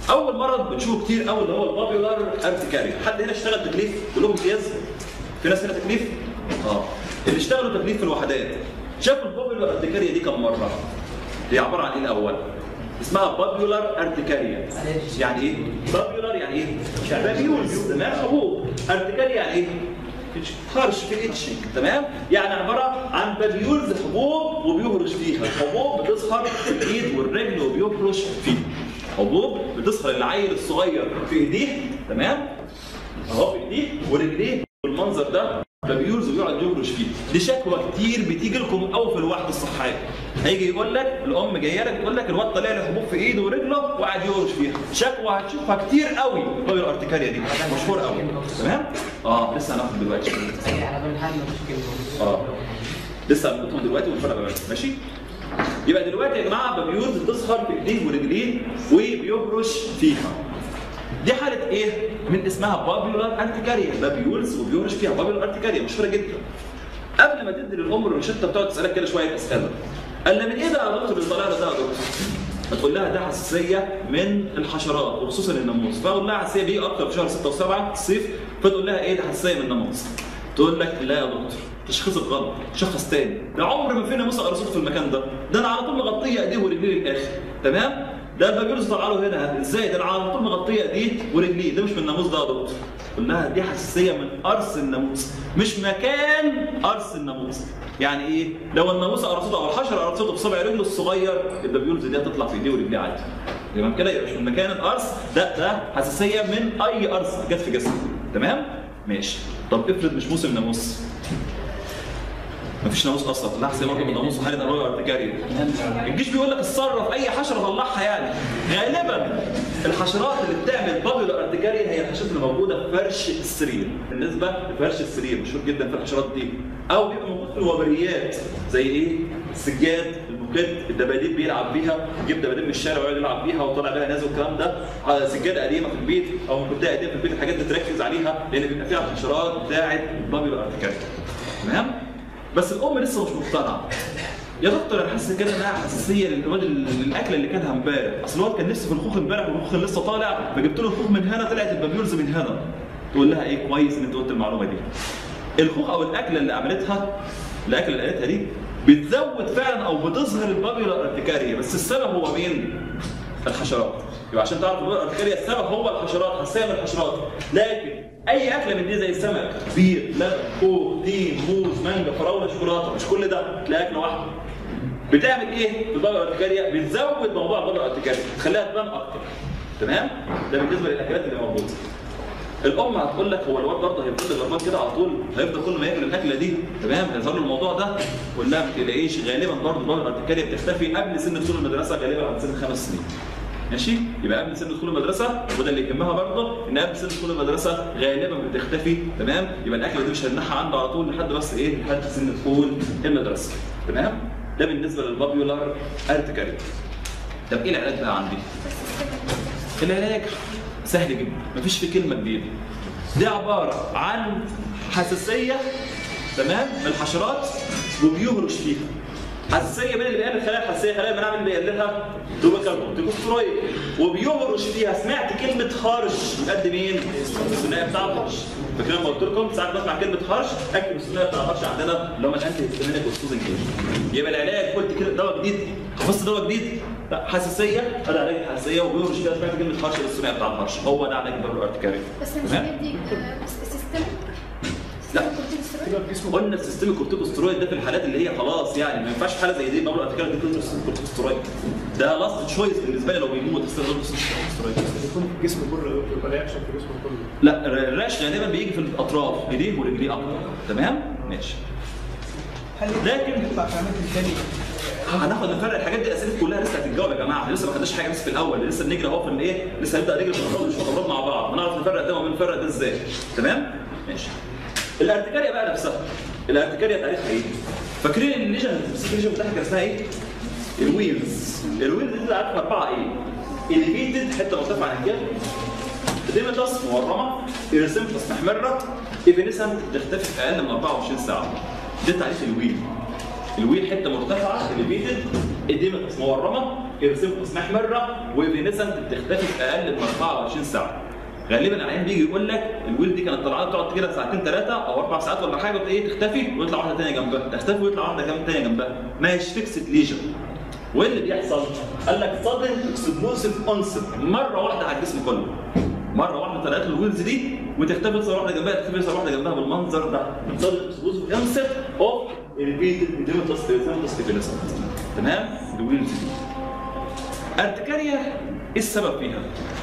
اول مرض بنشوفه كتير قوي اللي هو البابيولار ارتكاري حد هنا اشتغل تكليف كلهم امتياز في ناس هنا تكليف اه اللي اشتغلوا تكليف في الوحدات شافوا البابيولار ارتكاريا دي كم مره هي عباره عن ايه الاول اسمها بابيولار ارتكاريا يعني ايه بابيولار يعني ايه بابيولز تمام حبوب ارتكاريا يعني ايه خرش في اتشنج تمام يعني عباره عن بابيولز حبوب وبيهرش فيها حبوب بتظهر في الايد والرجل وبيهرش فيها حبوب بتظهر العيل الصغير في ايديه تمام اهو في ايديه ورجليه بالمنظر ده بابيولز ويقعد يهرش فيه دي شكوى كتير بتيجي لكم قوي في الوحده الصحيه هيجي يقول لك الام جايه لك تقول لك الواد طالع له حبوب في ايده ورجله وقاعد يهرش فيها شكوى هتشوفها كتير قوي بابيول الارتكاريا دي مشهور قوي تمام اه لسه هناخد دلوقتي على بال الحال مفيش كلمه اه لسه هنحطهم دلوقتي ونفرق بينهم ماشي يبقى دلوقتي يا جماعه بابيولز بتظهر في ايديه ورجليه وبيهرش فيها دي حاله ايه؟ من اسمها بابيولار ارتكاريا بابيولز وبيهرش فيها بابيولار ارتكاريا مشهوره جدا قبل ما تدي للام الروشته بتقعد تسالك كده شويه اسئله قال لها من ايه ده يا دكتور اللي طالع لها ده يا دكتور؟ هتقول لها ده حساسيه من الحشرات وخصوصا الناموس فاقول لها حساسيه دي اكتر في شهر 6 و7 الصيف فتقول لها ايه ده حساسيه من الناموس تقول لك لا يا دكتور تشخيصك غلط شخص تاني ده عمر ما في ناموس قرصته في المكان ده ده انا على طول مغطيه ايديه ورجليه للاخر تمام ده البابيولوس طلع له هنا ازاي ده انا على طول مغطيه ايديه ورجليه ده مش من الناموس ده يا دكتور قول لها دي حساسيه من قرص الناموس مش مكان قرص الناموس يعني ايه لو الناموس قرصته او الحشره قرصته بصبع رجله الصغير البابيولوس دي هتطلع في ايديه ورجليه عادي تمام كده يبقى مش من مكان القرص ده ده حساسيه من اي قرص جت في جسمه تمام ماشي طب افرض مش موسم ناموس مفيش ناموس اصلا لا حساسيه برضه من ناموس وحاله الرؤيه ارتكاريه الجيش بيقول لك اتصرف اي حشره طلعها يعني غالبا الحشرات اللي بتعمل بابيولار ارتكاريا هي الحشرات اللي موجوده في فرش السرير بالنسبه لفرش السرير مشهور جدا في الحشرات دي او بيبقى موجود في الوبريات زي ايه السجاد الموكيت الدباديب بيلعب بيها يجيب دباديب من الشارع ويقعد يلعب بيها وطالع بيها نازل والكلام ده على سجاده قديمه في البيت او موكيتات قديمه في البيت الحاجات دي تركز عليها لان بيبقى فيها الحشرات بتاعه البابيولار ارتكاريا تمام بس الام لسه مش مقتنعه يا دكتور انا حاسس كده انها حساسيه للواد للاكل اللي كانها امبارح اصل الواد كان نفسه في الخوخ امبارح والخوخ لسه طالع فجبت له الخوخ من هنا طلعت البابيولز من هنا تقول لها ايه كويس ان انت قلت المعلومه دي الخوخ او الاكله اللي عملتها الاكله اللي قالتها دي بتزود فعلا او بتظهر البابيولا ارتكاريا بس السبب هو مين؟ الحشرات يبقى عشان تعرف البابيولا ارتكاريا السبب هو الحشرات حساسيه من الحشرات لكن اي اكله من دي زي السمك بيض لبن خوخ تين موز مانجا فراوله شوكولاته مش كل ده لا اكله واحده بتعمل ايه في البابيولا ارتكاريا؟ بتزود موضوع البابيولا ارتكاريا تخليها تبان اكتر تمام؟ ده بالنسبه للاكلات اللي موجوده الام هتقول لك هو الواد برضه هيفضل غربان كده على طول هيفضل كل ما ياكل الاكله دي تمام هيظهر له الموضوع ده قول لها ما تقلقيش غالبا برضه البابا الارتكاريه بتختفي قبل سن دخول المدرسه غالبا عند سن خمس سنين ماشي يبقى قبل سن دخول المدرسه وده اللي يهمها برضه ان قبل سن دخول المدرسه غالبا بتختفي تمام يبقى الاكله دي مش هنمنعها عنده على طول لحد بس ايه لحد سن دخول المدرسه تمام ده بالنسبه للبابيولار ارتكاريه طب ايه العلاج بقى عندي؟ العلاج سهل جدا مفيش فيه كلمه جديده دي عباره عن حساسيه تمام من الحشرات وبيهرش فيها حساسيه مين اللي بيقلل خلايا الحساسيه خلايا المناعه اللي بيقللها توبيكال تيكوسترويد وبيهرش فيها سمعت كلمه هرش قد مين؟ الثنائي بتاع الهرش فاكرين لما قلت لكم ساعات بسمع كلمه هرش اكتب الثنائي بتاع الهرش عندنا اللي هم الانتي هيستامينيك والسوزن يبقى العلاج قلت كده دواء جديد حفظت دواء جديد لا حساسيه هذا علاج الحساسيه وبيهرش فيها سمعت كلمه هرش الثنائي بتاع الهرش هو ده علاج البابلو ارتكاري بس مش تمام؟ هندي سيستم لا. قلنا السيستم الكورتيكوسترويد ده في الحالات اللي هي خلاص يعني ما ينفعش حاله زي دي بابلو ارتكاري دي تدرس الكورتيكوسترويد ده لاست تشويس بالنسبه لي لو بيموت استخدام الكورتيكوسترويد يكون في الجسم كله يبقى رياكشن في الجسم كله لا الرعش غالبا بيجي في الاطراف ايديه ورجليه اكتر تمام ماشي هل لكن- ينفع في اماكن تاني هناخد نفرق الحاجات دي الاسئله كلها لسه هتتجاوب يا جماعه لسه ما خدناش حاجه بس في الاول لسه بنجري اهو في الايه لسه هنبدا نجري في الامراض مش في الامراض مع بعض هنعرف نفرق ده وبنفرق ده ازاي تمام ماشي الارتكاريا بقى نفسها الارتكاريا تاريخها ايه فاكرين الليجن الليجن بتاعها كان اسمها ايه الويلز الويلز دي عارف اربعه ايه اليفيتد حته مرتفعه عن الجبل ديمتس مورمه ايرسيمتس محمره ايفينيسنت تختفي في اقل من 24 ساعه ده تعريف الويل الويل حته مرتفعه اليفيتد اديمتس مورمه ارسمتس محمره وفينسنت بتختفي في اقل من 24 ساعه غالبا العيان بيجي يقول لك الويل دي كانت طالعه تقعد كده ساعتين ثلاثه او اربع ساعات ولا حاجه ايه تختفي ويطلع واحده ثانيه جنبها تختفي ويطلع واحده كمان ثانيه جنبها ماشي فيكسد ليجن وايه اللي بيحصل؟ قال لك sudden explosive onset مره واحده على الجسم كله مره واحده طلعت له الويلز دي وتختفي تصير واحده جنبها تختفي تصير واحده جنبها بالمنظر ده sudden explosive onset of elevated edematous erythematous evanescent تمام؟ الويلز دي ارتكاريا ايه السبب فيها؟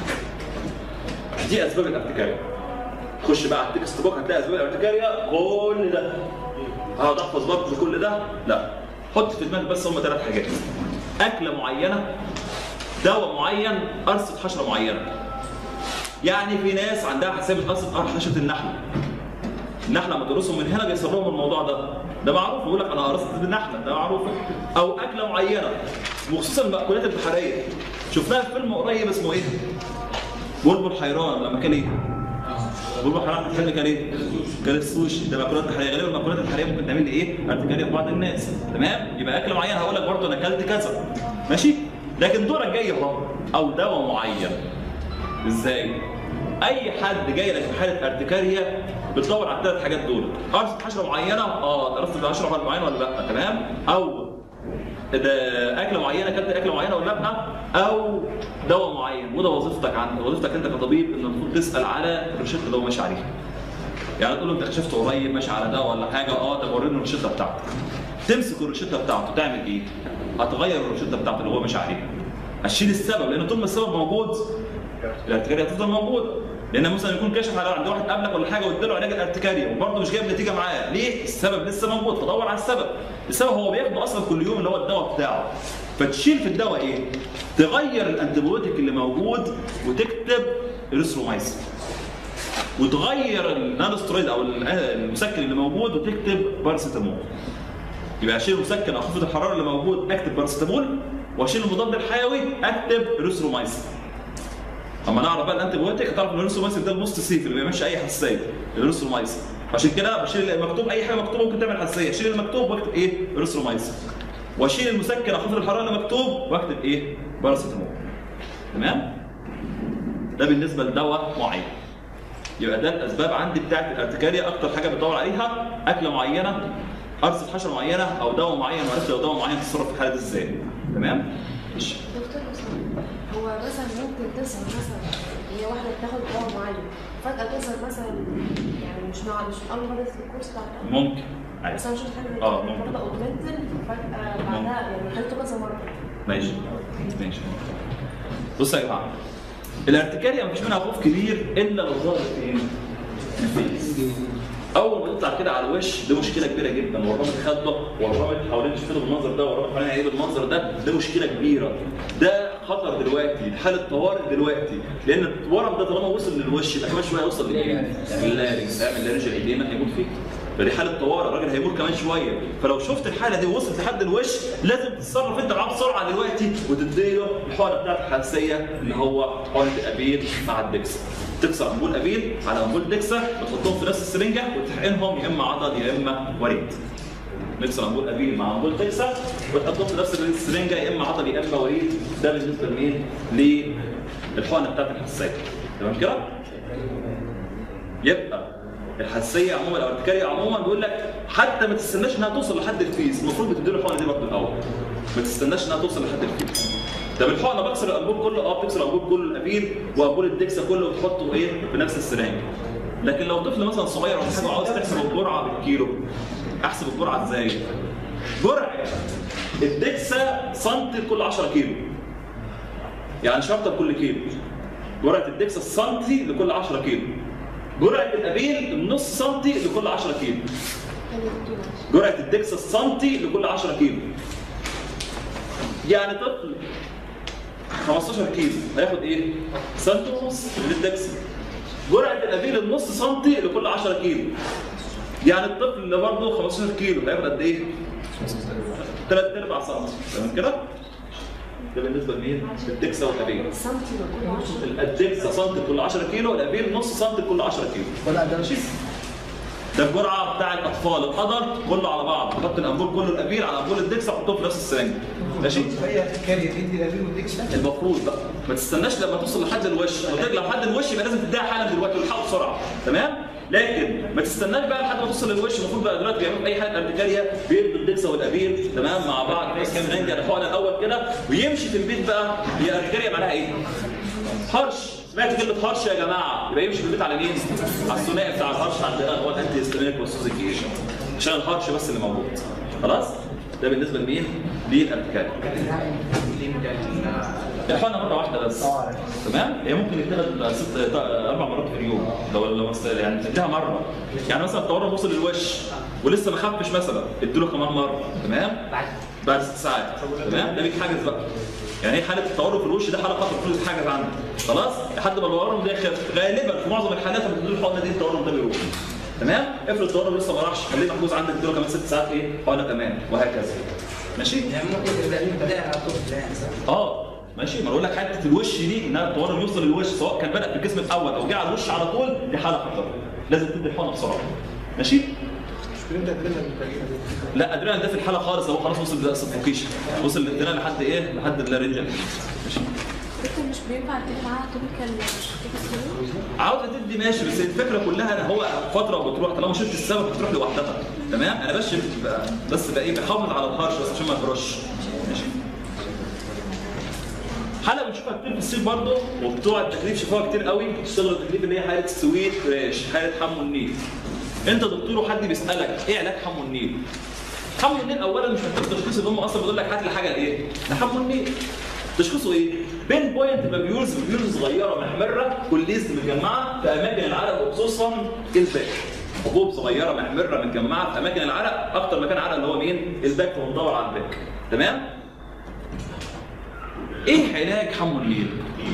دي اسباب الارتكاريا خش بقى على التكست بوك هتلاقي اسباب الارتكاريا كل ده هقعد احفظ برضه كل ده لا حط في دماغك بس هم ثلاث حاجات اكله معينه دواء معين قرصه حشره معينه يعني في ناس عندها حساسيه قرصه حشره النحله النحله لما تقرصهم من هنا بيحصل لهم الموضوع ده ده معروف يقول لك انا قرصت بالنحله ده معروف او اكله معينه وخصوصا المأكولات البحريه شفناها في فيلم قريب اسمه ايه؟ بلبل حيران لما كان ايه؟ بلبل حيران في الفيلم كان ايه؟ كان السوشي ده مأكولات بحريه غالبا المأكولات البحريه ممكن تعمل لي ايه؟ ارتكاريه في بعض الناس تمام؟ يبقى اكل معين هقول لك برضه انا اكلت كذا ماشي؟ لكن دورك جاي اهو او دواء معين ازاي؟ اي حد جاي لك في حاله ارتكاريا بتدور على الثلاث حاجات دول قرصه حشره معينه اه قرصت بحشره معينه ولا لا تمام او ده اكله معينه اكلت اكله معينه ولا لا او دواء معين وده وظيفتك عن وظيفتك انت كطبيب ان المفروض تسال على الروشته اللي هو ماشي عليها يعني تقول له انت اكتشفت قريب ماشي على دواء ولا حاجه اه طب وريني الروشته بتاعتك تمسك الروشته بتاعته تعمل ايه؟ هتغير الروشته بتاعته اللي هو ماشي عليها هتشيل السبب لان طول ما السبب موجود الارتكاريا هتفضل موجوده لان مثلا يكون كشف على عند واحد قبلك ولا حاجه واداله علاج الارتكاريا وبرضه مش جايب نتيجه معاه ليه؟ السبب لسه موجود فدور على السبب السبب هو بياخده اصلا كل يوم اللي هو الدواء بتاعه فتشيل في الدواء ايه؟ تغير الانتيبيوتيك اللي موجود وتكتب اريثرومايسين وتغير النانوسترويد او المسكن اللي موجود وتكتب باراسيتامول يبقى اشيل المسكن او خفض الحراره اللي موجود اكتب باراسيتامول واشيل المضاد الحيوي اكتب اريثرومايسين اما نعرف بقى الانتي بايوتيك تعرف ان الريسومايسين ده البوست سيف اللي ما بيعملش اي حساسيه الريسومايسين عشان كده بشيل المكتوب اي حاجه مكتوبه ممكن تعمل حساسيه اشيل المكتوب واكتب ايه ريسومايسين واشيل المسكن اخفض الحراره اللي مكتوب واكتب ايه باراسيتامول تمام ده بالنسبه لدواء معين يبقى ده الاسباب عندي بتاعت الارتكاريا اكتر حاجه بتدور عليها اكله معينه قرصه حشره معينه او دواء معين وعرفت لو دواء معين تتصرف في الحاله دي ازاي تمام ماشي دكتور حسام هو مثلا ممكن تظهر مثلا هي واحده بتاخد دواء معين فجاه تظهر مثلا يعني مش مع مش اول مره في الكورس بتاع الدواء. ممكن عادي. بس انا شفت حاجه آه، زي كده ممكن. برضه اوجمنتن فجاه بعدها يعني خدته كذا مره ماشي ماشي بصوا يا جماعه الارتكاريا مفيش منها خوف كبير الا لو ظهرت فين؟ في الفيس. اول ما تطلع كده على الوش دي مشكله كبيره جدا ورمت خده ورمت حوالين شفته بالمنظر ده ورمت حوالين عينيه بالمنظر ده ده مشكله كبيره ده خطر دلوقتي حاله طوارئ دلوقتي لان الورم ده طالما وصل للوش يبقى كمان شويه هيوصل لايه؟ اللارنكس هيعمل اللارنج الايديما هيموت فيه فدي حاله طوارئ الراجل هيموت كمان شويه فلو شفت الحاله دي وصلت لحد الوش لازم تتصرف انت معاه بسرعه دلوقتي وتديله الحقنه بتاعت الحساسيه اللي هو حقنه ابيل مع الدكسا تكسر امبول ابيل على امبول دكسا وتحطهم في نفس السرنجه وتحقنهم يا اما عضل يا اما وريد نكسر امبول ابيل مع امبول دكسا وتحطهم في نفس السرنجه يا اما عضل يا اما وريد ده بالنسبه لمين؟ للحقنه بتاعت الحساسيه تمام كده؟ يبقى الحساسيه عموما او الارتكاريه عموما بيقول لك حتى ما تستناش انها توصل لحد الفيس المفروض بتديله الحقنه دي برضه الاول ما تستناش انها توصل لحد الفيس طب الحقنه بكسر الانبوب كله اه بتكسر الانبوب كله الابيل وانبوب الدكسا كله وتحطه ايه في نفس السرنج لكن لو طفل مثلا صغير ولا حاجه وعاوز تحسب الجرعه بالكيلو احسب الجرعه ازاي؟ جرعه الدكسا سنتي لكل 10 كيلو يعني شرطه لكل كيلو جرعه الدكسا السنتي لكل 10 كيلو جرعه الابيل النص سنتي لكل 10 كيلو تاني دكتور جرعه الدكسا السنتي لكل 10 كيلو يعني طفل 15 كيلو هياخد ايه؟ سنتي ونص للدكسا جرعه الابيل النص سنتي لكل 10 كيلو يعني الطفل اللي برضه 15 كيلو هياخد قد ايه؟ 3 ارباع سنتي تمام كده؟ ده بالنسبه لمين؟ للدكسا والابيل سنتي لكل 10 الدكسا سنتي كل 10 كيلو الابيل نص سنتي كل 10 كيلو ولا ده مش ده الجرعه بتاع الاطفال القدر كله على بعض حط الامبول كله الابيل على امبول الدكسا حطهم في نفس السرنجه ماشي هي كارير يدي الابيل والدكسا المفروض بقى ما تستناش لما توصل لحد الوش قلت لك لو حد الوش يبقى لازم تديها حالا دلوقتي والحقه بسرعه تمام لكن ما تستناش بقى لحد ما توصل للوش المفروض بقى دلوقتي بيعملوا اي حاجه ارتكاريه بيدوا الدكسا والابيل تمام مع بعض بس كام رنجه الحقنه الاول كده ويمشي في البيت بقى هي ارتكاريه معناها ايه؟ هرش سمعت كلمه هرش يا جماعه يبقى يمشي في البيت على مين؟ على الثنائي بتاع الهرش عندنا هو الانتي هيستامينيك والسوزيكيشن عشان الهرش بس اللي موجود خلاص؟ ده بالنسبه لمين؟ للارتكاري الحقنه مره واحده بس تمام هي ممكن يتاخد ست اربع مرات في اليوم لو لو يعني تديها مره يعني مثلا التورم وصل للوش ولسه ما خفش مثلا اديله كمان مره تمام بعد ست ساعات تمام ده بيتحجز بقى يعني ايه حاله التورم في الوش ده حاله خطر المفروض يتحجز عندك خلاص لحد ما الورم ده يخف غالبا في معظم الحالات لما بتديله الحقنه دي التورم ده بيروح تمام افرض التورم لسه ما راحش خليه محجوز عندك اديله كمان ست ساعات ايه حقنه كمان وهكذا ماشي يعني ممكن تبقى بداية على طول لا يعني صح؟ اه ماشي ما انا بقول لك حته الوش دي انها التورم يوصل للوش سواء كان بدا في الجسم الاول او جه على الوش على طول دي حاله خطر لازم تدي الحقنه بسرعه ماشي مشكلتها ادرينالين تقريبا لا ادرينالين ده في الحاله خالص هو خلاص وصل للسفوكيشن وصل الادرينالين لحد ايه لحد اللارنجال ماشي دكتور مش بينفع تدي معاها توبيكال كورتيكوستيرويد؟ عاوزه تدي ماشي بس الفكره كلها ان هو فتره وبتروح طالما شفت السبب بتروح لوحدها تمام انا بس بس بقى ايه بحافظ على الهرش بس عشان ما يخرجش ماشي حاله بنشوفها كتير في الصيف برضه وبتوع التكليف شافوها كتير قوي بتشتغل التكليف اللي هي حاله سويت راش حاله حمو النيل انت دكتور وحد بيسالك ايه علاج حمو النيل حمو النيل اولا مش محتاج تشخيص ان هم اصلا بيقول لك هات لي حاجه ايه ده حمو النيل تشخيصه ايه؟ بين بوينت بابيولز بابيولز صغيره محمره كليز متجمعه في اماكن العرق وخصوصا الباك حبوب صغيره محمره متجمعه في اماكن العرق اكتر مكان عرق اللي هو مين؟ الباك فبندور على الباك تمام؟ ايه علاج حمو النيل؟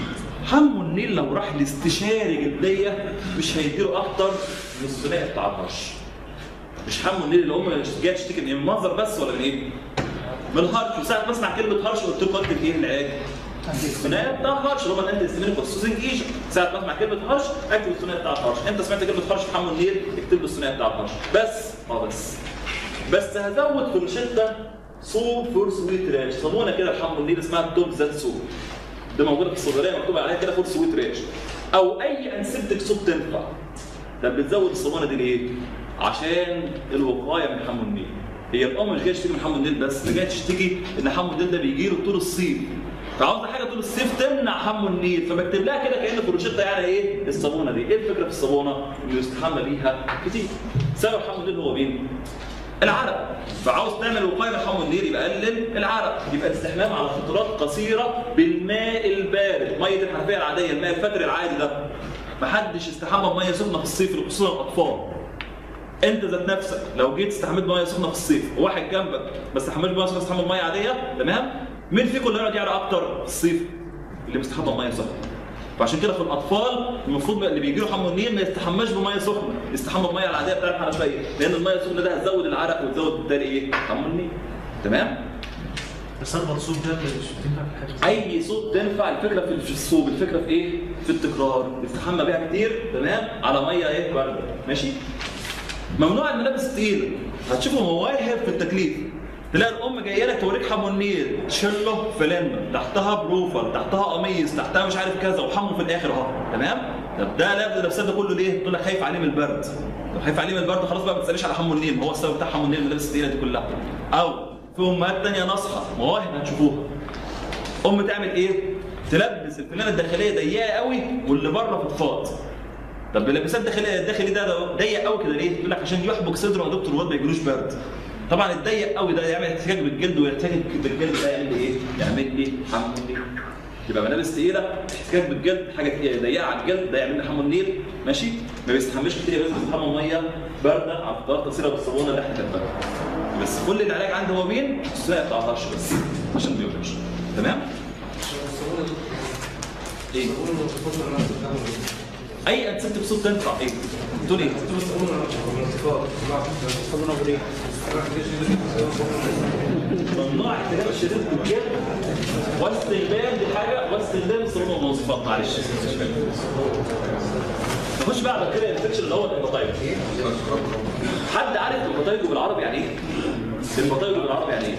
حمو النيل لو راح لاستشاري جديه مش هيديله اكتر من الثنائي بتاع الهرش مش حمو النيل اللي هم جايه تشتكي من المنظر بس ولا من ايه؟ من الهرش وساعه ما اسمع كلمه هرش قلت له اكتب ايه العلاج؟ الثنائي بتاع الهرش اللي هو الانتي هيستامينيك والسوزنج ايجنت ساعه ما اسمع كلمه هرش اكتب الثنائي بتاع الهرش انت سمعت كلمه هرش في حمو النيل اكتب له الثنائي بتاع الهرش بس اه بس بس هزود في الشده صوب فور سويت راش صابونه كده في حمو النيل اسمها توب زات صوب ده موجوده في الصيدليه مكتوب عليها كده فور سويت راش او اي انسبتك صوب تنفع طب بتزود الصابونه دي ليه؟ عشان الوقايه من حمو النيل هي الام مش جايه تشتكي من حمو النيل بس ده جايه تشتكي ان حمو النيل ده بيجي له طول الصيف فعاوزه حاجه طول الصيف تمنع حمو النيل فبكتب لها كده كان في الروشته يعني ايه الصابونه دي ايه الفكره في الصابونه انه يستحمى بيها كتير سبب حمو النيل هو مين العرق فعاوز تعمل وقايه من حمو النيل يبقى قلل العرق يبقى الاستحمام على فترات قصيره بالماء البارد ميه الحنفيه العاديه الماء الفتري العادي ده محدش يستحمى بميه سخنه في الصيف خصوصا الاطفال انت ذات نفسك لو جيت استحميت بميه سخنه في الصيف وواحد جنبك ما استحملش بميه سخنه استحمى بميه عاديه تمام مين فيكم اللي يقعد يعرق اكتر في الصيف اللي بيستحمى بميه سخنه فعشان كده في الاطفال المفروض اللي بيجي له حمو النيل ما يستحماش بميه سخنه يستحمى بميه العاديه بتاع الحنفيه لان الميه السخنه ده هتزود العرق وتزود بالتالي ايه حمو النيل تمام بس انا الصوت ده مش بتنفع في الحاجه اي صوت تنفع الفكره في في الصوب الفكره في ايه في التكرار يستحمى بيها كتير تمام على ميه ايه بارده ماشي ممنوع الملابس الثقيله هتشوفوا مواهب في التكليف تلاقي الام جايه لك توريك حمو النيل تشله فلنه تحتها بروفر تحتها قميص تحتها مش عارف كذا وحمو في الاخر اهو تمام طب ده لابس لابسه ده كله ليه؟ تقول لك خايف عليه من البرد طب خايف عليه من البرد خلاص بقى ما تساليش على حمو النيل ما هو السبب بتاع حمو النيل الملابس الثقيله دي كلها او في امهات ثانيه ناصحه مواهب هتشوفوها ام تعمل ايه؟ تلبس الفلانه الداخليه ضيقه قوي واللي بره فضفاض طب اللبسات الداخليه الداخلي ده ضيق قوي كده ليه؟ يقول لك عشان يحبك صدره يا دكتور الواد ما يجيلوش برد طبعا الضيق قوي ده يعمل احتكاك بالجلد ويحتكاك بالجلد ده يعمل ايه؟ يعمل لي حمو النيل يبقى ملابس تقيله احتكاك بالجلد حاجه تقيله ضيقه على الجلد ده يعمل لي حمو النيل ماشي؟ ما بيستحملش كتير بس بيستحمى ميه بارده على فترات قصيره بالصابونه اللي احنا كاتبينها بس كل العلاج عندي هو مين؟ الثنائي بتاع الهرش بس عشان ما يوجعش تمام؟ ايه؟ اي انسبتيف صوت تنفع ايه؟ تقول ايه؟ ممنوع احتجاج الشديد بالجلد واستخدام دي حاجه واستخدام الصابون والمنظفات معلش نخش بقى على البكتيريا انفكشن اللي هو الهيباتايتس حد عارف الهيباتايتس بالعربي يعني ايه؟ الهيباتايتس بالعربي يعني ايه؟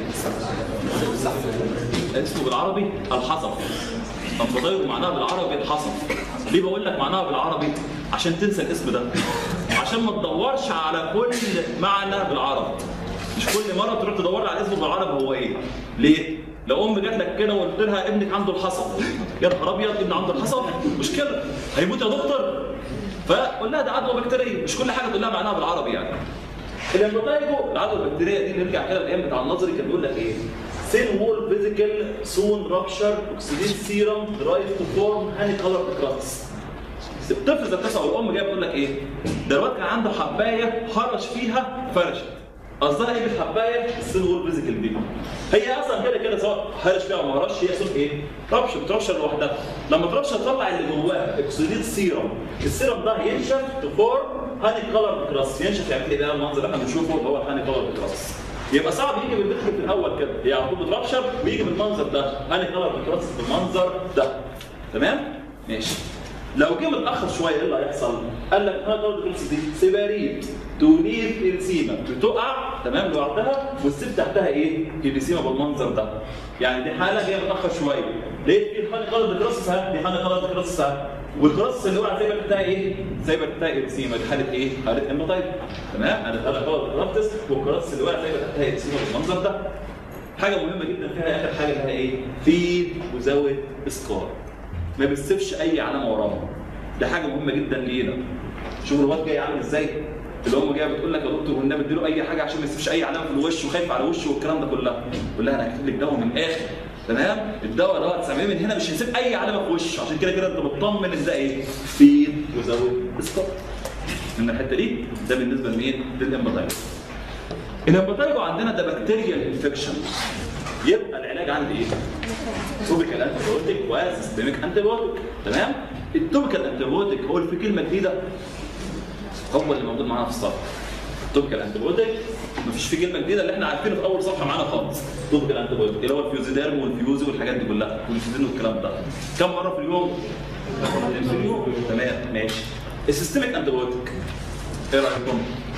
اسمه بالعربي الحصف الهيباتايتس معناها بالعربي الحصف ليه بقول لك معناها بالعربي؟ عشان تنسى الاسم ده عشان ما تدورش على كل معنى بالعربي مش كل مره تروح تدور على اسمه بالعربي هو ايه ليه لو ام جات لك كده وقلت لها ابنك عنده الحصى يا نهار ابيض ابن عنده الحصى مشكله هيموت يا دكتور فقول لها ده عدوى بكتيريه مش كل حاجه تقول لها معناها بالعربي يعني الامبوتايجو العدوى البكتيريه دي نرجع كده الايام بتاع النظري كان بيقول لك ايه سين وول فيزيكال سون رابشر اوكسيدين سيرم رايز تو فورم هاني كولر كراس الطفل ذات نفسه او الام جايه بتقول لك ايه ده الواد كان عنده حبايه هرش فيها فرشت قصدها ايه بالحبايه السين وول فيزيكال دي هي اصلا كده كده سواء هرش فيها او ما هرش هي اسمها ايه ربش بتربشر لوحدها لما تربشر تطلع اللي جواها اكسيدين سيرم السيرم ده ينشف تفور هاني كولر كراس ينشف يعني كده المنظر اللي احنا بنشوفه اللي هو الهاني كولر كراس يبقى صعب يجي بالمتر في الاول كده هي على طول بتربشر ويجي بالمنظر ده هاني كولر كراس بالمنظر ده تمام ماشي لو جه متاخر شويه ايه اللي هيحصل؟ قال لك انا دورة الكرسي دي سيباريت تونيف ارسيما بتقع تمام لوحدها والسيب تحتها ايه؟ ارسيما بالمنظر ده يعني دي حاله جايه متاخر شويه لقيت في حاله قلب كراسس اهي دي حاله قلب كراسس اهي والكراسس اللي وقع سايبه تحتها ايه؟ سايبه تحتها ارسيما دي حاله ايه؟ حاله امبوتايب تمام؟ انا حاله قلب كراسس والكراسس اللي وقع سايبه تحتها ارسيما بالمنظر ده حاجه مهمه جدا فيها اخر حاجه فيها ايه؟ فيد وزود اسقاط ما بتسيبش اي علامه وراها ده حاجه مهمه جدا لينا شوف الواد جاي عامل ازاي الام جايه بتقول لك يا دكتور والنبي اديله اي حاجه عشان ما يسيبش اي علامه في الوش وخايف على وشه والكلام ده كله قول لها انا هكتب لك دواء من الاخر تمام الدواء ده هتسميه من هنا مش هيسيب اي علامه في وشه عشان كده كده انت مطمن ان ده ايه فيد وزود اسقاط من الحته دي ده بالنسبه لمين للامباتايتس الامباتايتس عندنا ده بكتيريال انفكشن يبقى العلاج عندي ايه توبيكال انتيبيوتيك وسيستميك انتيبيوتيك تمام التوبيكال انتيبيوتيك هو اللي فيه كلمه جديده هو اللي موجود معانا في الصفحه التوبيكال انتيبيوتيك مفيش فيه كلمه جديده اللي احنا عارفينه في اول صفحه معانا خالص توبيكال انتيبيوتيك اللي هو الفيوزيديرم والفيوزي والحاجات دي كلها والفيوزين والكلام ده كم مره في اليوم؟ في اليوم تمام ماشي السيستميك انتيبيوتيك ايه رايكم؟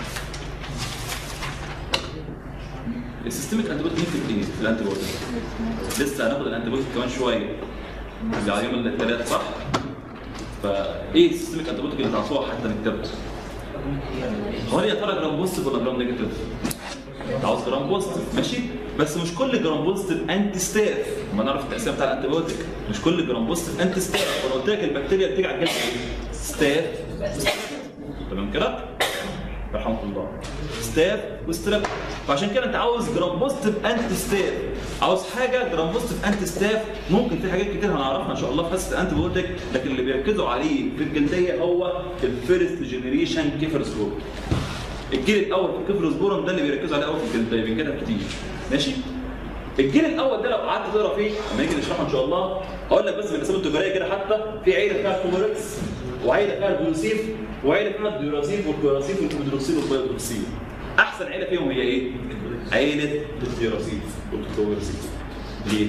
السيستميك انتيبيوتيك نكتب ايه في الانتيبيوتيك؟ لسه هناخد الانتيبيوتيك كمان شويه اللي على يوم الثلاث صح؟ فايه السيستميك انتيبيوتيك اللي تعطوها حتى نكتبها؟ هو يا ترى جرام بوزيتيف ولا جرام نيجاتيف؟ انت عاوز جرام بوزيتيف ماشي بس مش كل جرام بوزيتيف انتي ستاف ما نعرف التقسيم بتاع الانتيبيوتيك مش كل جرام بوزيتيف انتي ستاف وانا قلت لك البكتيريا بتيجي على الجلد ايه؟ ستاف وستاف. تمام كده؟ رحمه الله ستاف وستراب فعشان كده انت عاوز جرام بوزيتيف انتي ستاف عاوز حاجه جرام بوزيتيف انتي ستاف ممكن في حاجات كتير هنعرفها ان شاء الله في حصه الانتي بيوتيك لكن اللي بيركزوا عليه في الجلديه هو الفيرست جنريشن كيفرسبور الجيل الاول في كيفرسبورم ده اللي بيركزوا عليه قوي في الجلديه بينكتب كتير ماشي الجيل الاول ده لو قعدت تقرا فيه لما نيجي نشرحه ان شاء الله هقول لك بس بالاسامي التجاريه كده حتى في عيله فيها كوموركس وعيله فيها البولوسيف وعيله فيها الديوراسيف والكوراسيف والكودروسيف والبيودروسيف احسن عيله فيهم هي ايه؟ عيله الديوراسيف والكوراسيف ليه؟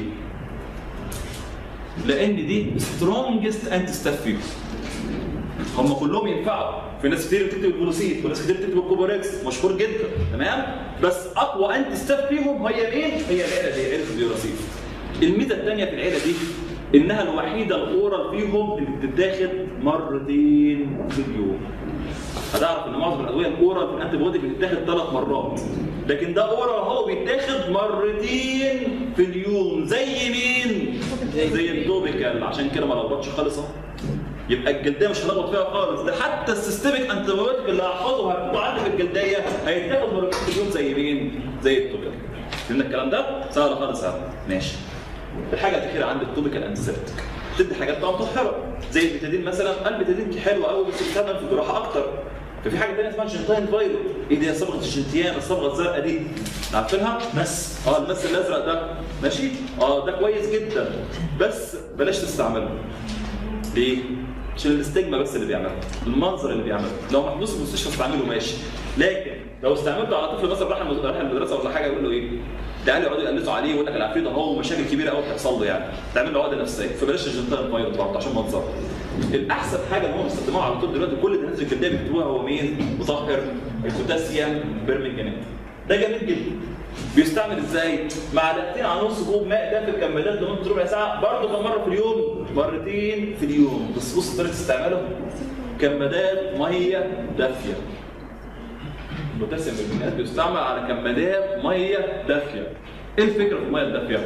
لان دي سترونجست انتي ستاف فيهم هم كلهم ينفعوا في ناس كتير بتكتب البولوسيف وناس كتير بتكتب الكوبوركس مشهور جدا تمام بس اقوى انتي ستاف فيهم هي مين؟ هي العيله دي عيله الديوراسيف الميزه الثانيه في العيله دي انها الوحيده الاورال فيهم اللي بتتاخد مرتين في اليوم هتعرف ان معظم الادويه الاورال في الانتي بودي بتتاخد ثلاث مرات لكن ده اورال هو بيتاخد مرتين في اليوم زي مين؟ زي التوبيكال عشان كده ما لخبطش خالص اهو يبقى الجلديه مش هنغلط فيها خالص ده حتى السيستميك انتيبيوتيك اللي هحفظه هكتبه عندي في الجلديه هيتاخد مرتين في اليوم زي مين؟ زي التوبيكال فهمنا الكلام ده؟ سهل خالص اهو ماشي الحاجه الاخيره عندي التوبيكال انسبتك تدي حاجات طبعا مطهره زي البيتادين مثلا البيتادين حلوه قوي بس بتستخدم في الجراحه اكتر ففي حاجه ثانيه اسمها جنتاين فايروت ايه دي صبغه الجنتيان الصبغه الزرقاء دي عارفينها؟ مس اه المس الازرق ده ماشي اه ده كويس جدا بس بلاش تستعمله ليه؟ عشان الاستجما بس اللي بيعملها المنظر اللي بيعمله لو محبوس في المستشفى استعمله ماشي لكن لو استعملته على طفل مثلا راح المد- راح المدرسه ولا حاجه يقول له ايه؟ ده قال يقعدوا يقلصوا عليه ويقول لك العفريت اهو ومشاكل كبيره قوي بتحصل له يعني تعمل له عقده نفسيه فبلاش الجنتال فايروس برضه عشان منظره الاحسن حاجه اللي هم بيستخدموها على طول دلوقتي كل الناس الجلديه بيكتبوها هو مين؟ مطهر البوتاسيوم بيرمنجانات ده جميل جدا بيستعمل ازاي؟ معلقتين على نص كوب ماء دافئ كمادات لمده ربع ساعه برضه كم مره في اليوم؟ مرتين في اليوم بس بص طريقه استعماله كمادات ميه دافيه البوتاسيوم بالبنات بيستعمل على كمادات ميه دافيه ايه الفكره في الميه الدافيه؟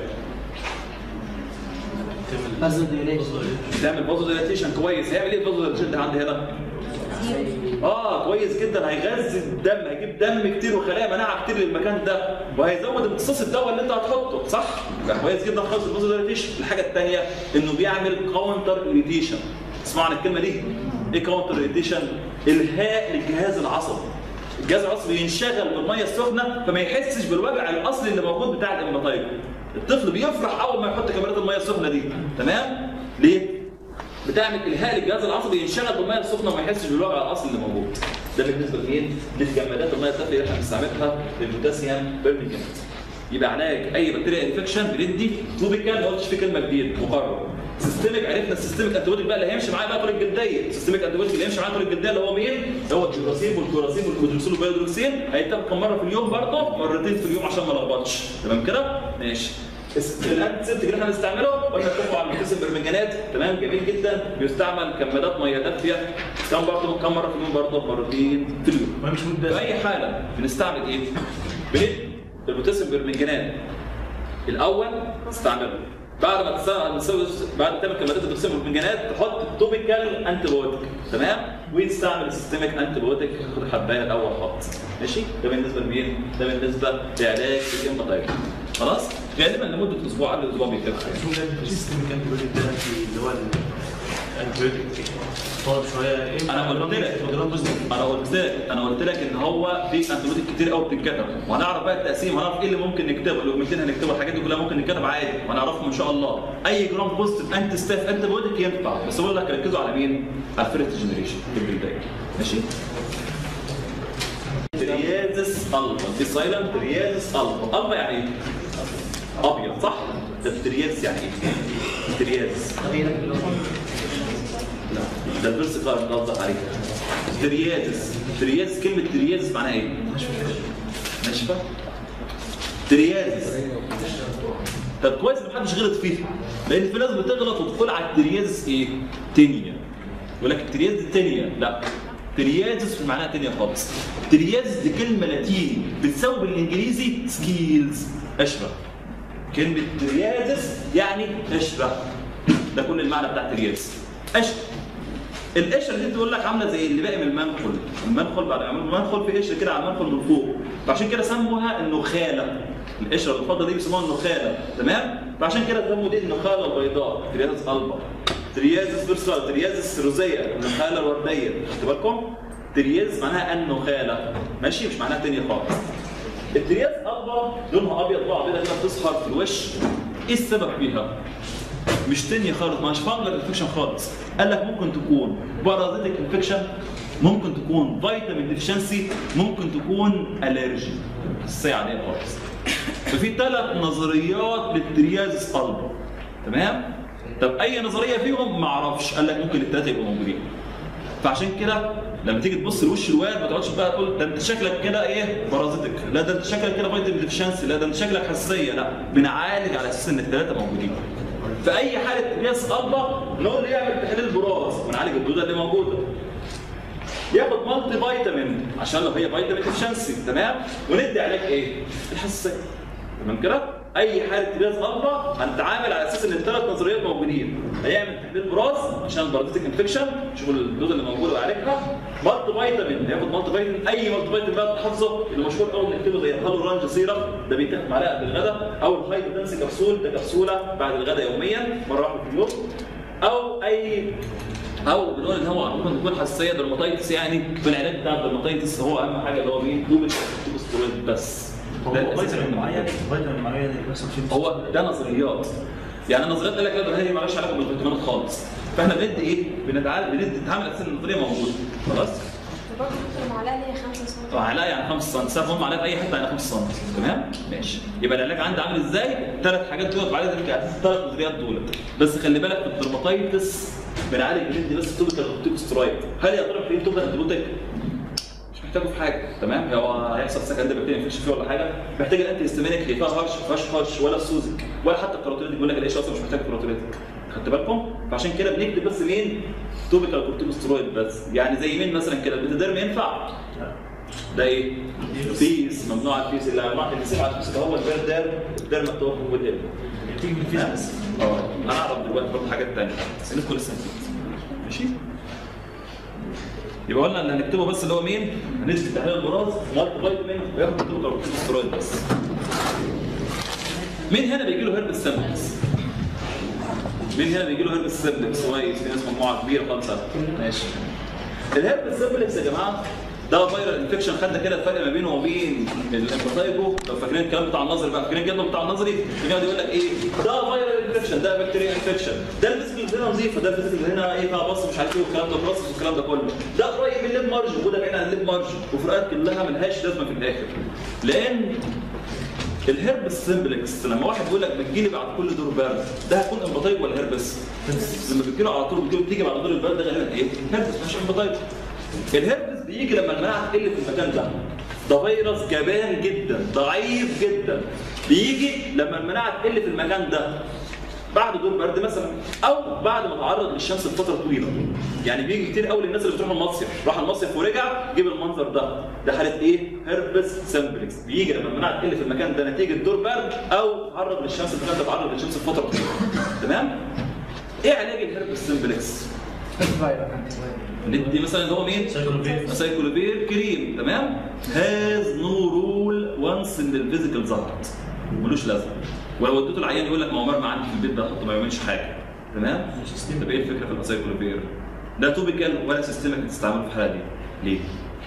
بازل ديوليشن تعمل بازو ديلاتيشن كويس هيعمل ايه البازو ديلاتيشن ده عندي هنا؟ اه كويس جدا هيغذي الدم هيجيب دم كتير وخلايا مناعه كتير للمكان ده وهيزود امتصاص الدواء اللي انت هتحطه صح؟ يبقى كويس جدا خالص البازو ديلاتيشن الحاجه الثانيه انه بيعمل كاونتر اريتيشن اسمعوا عن الكلمه دي ايه كاونتر اريتيشن؟ الهاء للجهاز العصبي الجهاز العصبي ينشغل بالميه السخنه فما يحسش بالوجع الاصلي اللي موجود بتاع الامباتايب الطفل بيفرح اول ما يحط كاميرات الميه السخنه دي تمام ليه بتعمل الهاء للجهاز العصبي ينشغل بالميه السخنه وما يحسش بالوجع الاصلي اللي موجود ده بالنسبه لمين للجمادات الميه الدافيه اللي احنا بنستعملها للبوتاسيوم بيرميكانت يبقى علاج اي بكتيريا انفكشن بندي توبيكال ما قلتش في كلمه جديده مقرر سيستميك عرفنا السيستميك انتيبيوتيك بقى اللي هيمشي معايا بقى طول الجلديه السيستميك انتيبيوتيك اللي هيمشي معايا طول الجلديه اللي هو مين؟ هو الجراسين والكوراسين والكودروسين والبيودروكسين هيتاخد كم مره في اليوم برضه مرتين في اليوم عشان ما لخبطش تمام كده؟ ماشي الانتيسيبتيك اللي احنا بنستعمله قلنا اتفقوا على الميكسين برمنجانات تمام جميل جدا بيستعمل كمادات ميه دافيه كم برضه كم مره في اليوم برضه مرتين في اليوم ما مش في مدة اي حاله بنستعمل ايه؟ بندي البوتاسيوم برمنجانات الاول تستعمله بعد ما تستعمل بعد ما تعمل كمادات البوتاسيوم برمنجانات تحط توبيكال انتي بايوتيك تمام وتستعمل السيستميك انتي بايوتيك خد حبايه الاول خط ماشي ده بالنسبه لمين؟ ده بالنسبه لعلاج الامباتايب خلاص؟ غالبا لمده اسبوع قبل الاسبوع بيتفق شو ده السيستم كان بيقول لك ده اللي هو الانتيبيوتيك طالب شويه ايه انا قلت لك مجرد بس انا قلت لك انا قلت لك ان هو في انتيبيوتيك كتير قوي بتتكتب وهنعرف بقى التقسيم وهنعرف ايه اللي ممكن نكتبه الاوجمنتين هنكتبه الحاجات دي كلها ممكن نكتب عادي وهنعرفهم ان شاء الله اي جرام بوزيتيف انتي ستاف انتيبيوتيك ينفع بس بقول لك ركزوا على مين؟ على الفيرست جنريشن في البدايه ماشي؟ تريازس الفا دي سايلنت تريازس الفا الفا يعني ايه؟ ابيض صح؟ ده تريازس يعني ايه؟ تريازس لا ده الفيرس كارد اللي قصدك عليه تريازس تريازس كلمة تريازس معناها ايه؟ ناشفة تريازس طب كويس ان محدش غلط فيها لان في ناس بتغلط وتقول على التريازس ايه؟ تينيا يقول لك التريازس دي تينيا لا تريازس معناها تينيا خالص تريازس دي كلمة لاتيني بتساوي بالانجليزي سكيلز اشبه كلمة تريازس يعني اشبه ده كل المعنى بتاع تريازس اشبه القشره دي تقول لك عامله زي اللي باقي من المنخل المنخل بعد ما يعملوا المنخل في قشره كده على المنخل من فوق فعشان كده سموها النخاله القشره الفضه دي بيسموها النخاله تمام فعشان كده سموا دي النخاله البيضاء تريازس البا تريازس فيرسال تريازس روزيه النخاله الورديه خدتوا بالكم ترياز معناها النخاله ماشي مش معناها تانية خالص الترياز البا لونها ابيض بقى بيضه كده بتظهر في الوش ايه السبب فيها؟ مش تانية خالص مش فانجر انفكشن خالص قال لك ممكن تكون بارازيتك انفكشن ممكن تكون فيتامين ديفشنسي ممكن تكون الرجي حساسيه عاديه خالص ففي ثلاث نظريات للتريازس البا تمام طب اي نظريه فيهم ما اعرفش قال لك ممكن الثلاثه يبقوا موجودين فعشان كده لما تيجي تبص لوش الواد ما تقعدش بقى تقول ده انت شكلك كده ايه بارازيتك لا ده انت شكلك كده فيتامين ديفشنسي لا ده انت شكلك حساسيه لا بنعالج على اساس ان الثلاثه موجودين في اي حاله ترياس البا نقول له يعمل تحليل براز ونعالج الدوده اللي موجوده ياخد مالتي فيتامين عشان لو هي فيتامين ديفشنسي تمام وندي علاج ايه؟ الحساسيه تمام كده؟ اي حاله ترياس البا هنتعامل على اساس ان الثلاث نظريات موجودين هيعمل تحليل براز عشان البارازيتيك انفكشن شوف الدوده اللي موجوده ويعالجها مالتي فيتامين هياخد مالتي فيتامين اي مالتي فيتامين بقى تحفظه اللي مشهور قوي نكتبه زي الهالو رانج سيرم ده بيتاخد معلقه قبل الغداء او الهايبوتنس كبسول ده كبسوله بعد الغداء يوميا مره واحده في اليوم او اي او بنقول ان هو ممكن تكون حساسيه درماتيتس يعني في العلاج بتاع الدرماتيتس هو اهم حاجه اللي هو مين؟ دوبل كورتيكوستيرويد بس هو ده الأساس فيتامين عنده. معين فيتامين معين مثلا في هو ده نظريات يعني النظريات قال لك لا ده هي مالهاش علاقه بالفيتامينات خالص فاحنا بندي ايه؟ بنتعامل بندي نتعامل اساس ان النظريه موجوده خلاص؟ برضه ممكن معلقه اللي هي 5 سم معلقه يعني 5 سم سهم هم معلقه في اي حته يعني 5 سم تمام ماشي يبقى العلاج عندي عامل ازاي ثلاث حاجات دول بعالج الثلاث نظريات دول بس خلي بالك في الدرماتيتس بنعالج بندي بس توبيكال كورتيكوسترويد هل يا ترى في توبيكال انتيبيوتيك مش محتاجه في حاجه تمام هو هيحصل سكند بكتيريا انفكشن فيه ولا حاجه محتاج الانتي هيستامينيك اللي فيها هرش ما فيهاش هرش ولا سوزك ولا حتى الكاروتينيك بيقول لك العيش اصلا مش محتاج كاروتينيك خدت بالكم فعشان كده بنكتب بس مين توبيكال كورتيكوسترويد بس يعني زي مين مثلا كده البيتاديرم ينفع ده ايه؟ بيس ممنوع البيس اللي ممنوع البيس على البيس هو البيردر الديرم التوقف والديرم بتيجي من الفيزياء بس اه انا اعرف دلوقتي برضه حاجات ثانيه بس لكم لسه هنشوف. ماشي يبقى قلنا اللي هنكتبه بس اللي هو مين؟ هندي تحليل البراز مالتي فيتامين وياخد الدكتور كورتيكوسترويد بس. مين هنا بيجي له هيربس سيمبلكس؟ مين هنا بيجي له هيربس سيمبلكس كويس في ناس مجموعه كبيره خالص ماشي. الهيربس سيمبلكس يا جماعه ده فيرال انفكشن خدنا كده الفرق ما بينه وبين الانفوتايبو لو فاكرين الكلام بتاع النظري بقى فاكرين الجدول بتاع النظري بيقعد يقول لك ايه ده فيرال انفكشن ده بكتيريا انفكشن ده الفيزيكال اللي هنا نظيفه ده الفيزيكال اللي هنا ايه فيها بص مش عارف ايه والكلام ده بروسس والكلام ده كله ده قريب من الليب مارج وده بعيد عن الليب مارج وفروقات كلها ملهاش لازمه في الاخر لان الهربس سمبلكس لما واحد يقول لك بتجيلي بعد كل دور برد ده هيكون امبطايب ولا هربس؟ لما بتجيله على طول بتجيله بتيجي بعد دور البرد ده غالبا ايه؟ هربس مش امبطايب الهربس بيجي لما المناعه تقل في المكان ده ده فيروس جبان جدا ضعيف جدا بيجي لما المناعه تقل في المكان ده بعد دور برد مثلا او بعد ما تعرض للشمس لفتره طويله يعني بيجي كتير قوي للناس اللي بتروح المصيف راح المصيف ورجع جيب المنظر ده ده حاله ايه هربس سمبلكس بيجي لما المناعه تقل في المكان ده نتيجه دور برد او تعرض للشمس المكان ده تعرض للشمس لفتره طويله تمام ايه علاج الهربس سمبلكس ندي مثلا اللي هو مين سايكلوبين سايكلوبير كريم تمام هاز نو رول وانس ان الفيزيكال ظهرت ملوش لازمه ولو اديته العيان يقول لك ما هو مرمى عندي في البيت ده حطه ما يعملش حاجه تمام طب ايه الفكره في السايكلوبير ده توبيكال ولا سيستمك تستعمله في الحاله دي ليه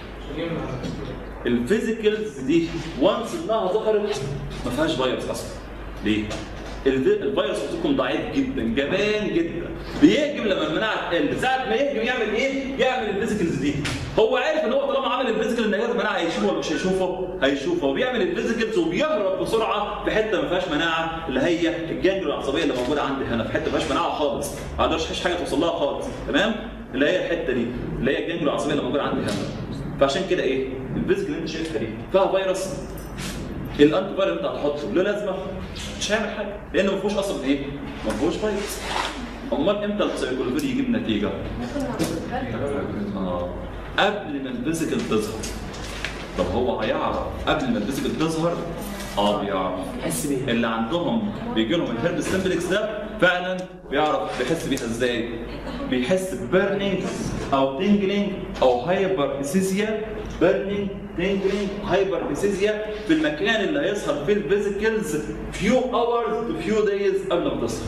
الفيزيكالز دي وانس انها ظهرت ما فيهاش فيروس اصلا ليه الفي- الفيروس بتاعكم ضعيف جدا جبان جدا بيهجم لما المناعه تقل ساعه ما يهجم يعمل ايه يعمل الفيزيكالز دي هو عارف ان هو طالما عمل الفيزيكال ان هي المناعه هيشوفه ولا مش هيشوفه هيشوفه وبيعمل الفيزيكالز وبيهرب بسرعه في حته ما فيهاش مناعه اللي هي الجانجل العصبيه اللي موجوده عندي هنا في حته ما فيهاش مناعه خالص ما اقدرش فيش حاجه توصل لها خالص تمام اللي هي الحته دي اللي هي الجانجل العصبيه اللي موجوده عندي هنا فعشان كده ايه الفيزيكال اللي انت شايفها دي فيها فيروس الانتي فايروس اللي انت هتحطه له لازمه مش هيعمل حاجه لانه ما فيهوش اصلا ايه؟ ما فيهوش فيروس امال امتى السايكولوفير يجيب نتيجه؟ ممكن مع البرد آه. قبل ما الفيزيكال تظهر طب هو هيعرف قبل ما الفيزيكال تظهر اه بيعرف حس بيها اللي عندهم بيجي لهم الهرب سيمبلكس ده فعلا بيعرف بيحس بيها ازاي بيحس بيرنينج او تنجلينج او هايبر بيسيزيا بيرنينج تنجلينج هايبر بيسيزيا في المكان اللي هيظهر فيه الفيزيكلز فيو اورز تو فيو دايز قبل ما تظهر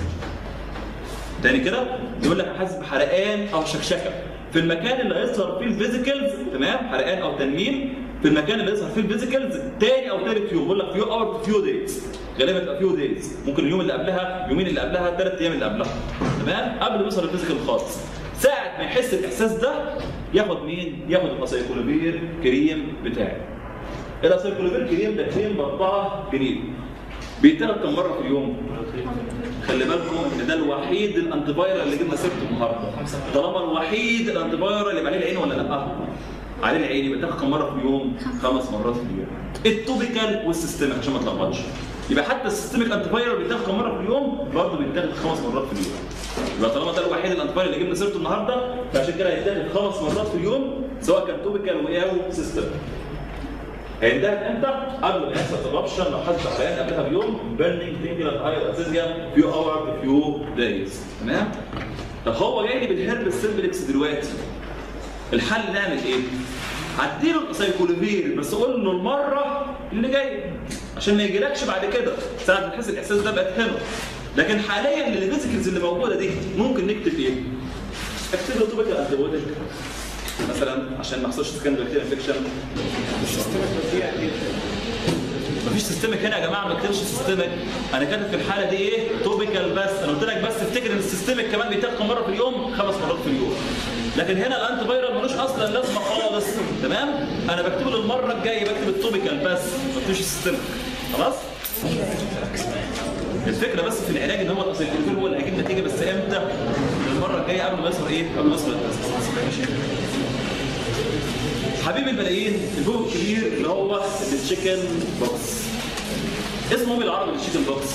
تاني كده يقول لك حاسس بحرقان او شكشكه في المكان اللي هيظهر فيه الفيزيكلز تمام حرقان او تنميل في المكان اللي هيظهر فيه الفيزيكلز تاني او تالت يوم بيقول لك فيو اور فيو دايز غالبا تبقى فيو دايز ممكن اليوم اللي قبلها يومين اللي قبلها ثلاث ايام اللي قبلها تمام قبل ما يظهر الفيزيكال خالص ساعه ما يحس الاحساس ده ياخد مين؟ ياخد الاسايكولوفير كريم بتاعي الاسايكولوفير كريم ده كريم ب 4 جنيه بيتاخد كم مره في اليوم؟ خلي بالكم ان ده الوحيد الانتي فايرال اللي جبنا سيرته النهارده طالما الوحيد الانتي فايرال اللي عليه العين ولا لا عليه العين يبقى تاخد كم مره في اليوم خمس مرات في اليوم التوبيكال والسيستميك عشان ما تلخبطش يبقى حتى السيستميك انتي فايرال بيتاخد كم مره في اليوم برضه بيتاخد خمس مرات في اليوم يبقى طالما ده الوحيد الانتي فايرال اللي جبنا سيرته النهارده فعشان كده هيتاخد خمس مرات في اليوم سواء كان توبيكال او سيستميك هينتهي امتى؟ قبل ما يحصل eruption لو حد حرقان قبلها بيوم burning تنجل هاي اسيزيا few hours few days تمام؟ طب هو جاي لي بالهرب سيمبلكس دلوقتي الحل نعمل ايه؟ هديله سايكولوفير بس قول له المره اللي جايه عشان ما يجيلكش بعد كده ساعه ما تحس الاحساس ده بقت حلو لكن حاليا الفيزيكلز اللي موجوده دي ممكن نكتب ايه؟ اكتب له توبيكال انتيبيوتيك مثلا عشان ما يحصلش سكان بكتيريا انفكشن مفيش سيستمك هنا يا جماعه ما كتبش سيستمك انا كاتب في الحاله دي ايه توبيكال بس انا قلت لك بس افتكر ان السيستمك كمان بيتاخد كم مره في اليوم خمس مرات في اليوم لكن هنا الانتي فايرال ملوش اصلا لازمه خالص تمام انا بكتبه للمره الجايه بكتب التوبيكال بس ما بكتبش السيستمك خلاص الفكره بس في العلاج ان هو الاصل الدكتور هو اللي هيجيب نتيجه بس امتى؟ المره الجايه قبل ما يظهر ايه؟ قبل ما يظهر التاسيس ماشي حبيب الملايين الجو الكبير اللي هو التشيكن بوكس اسمه بالعربي التشيكن بوكس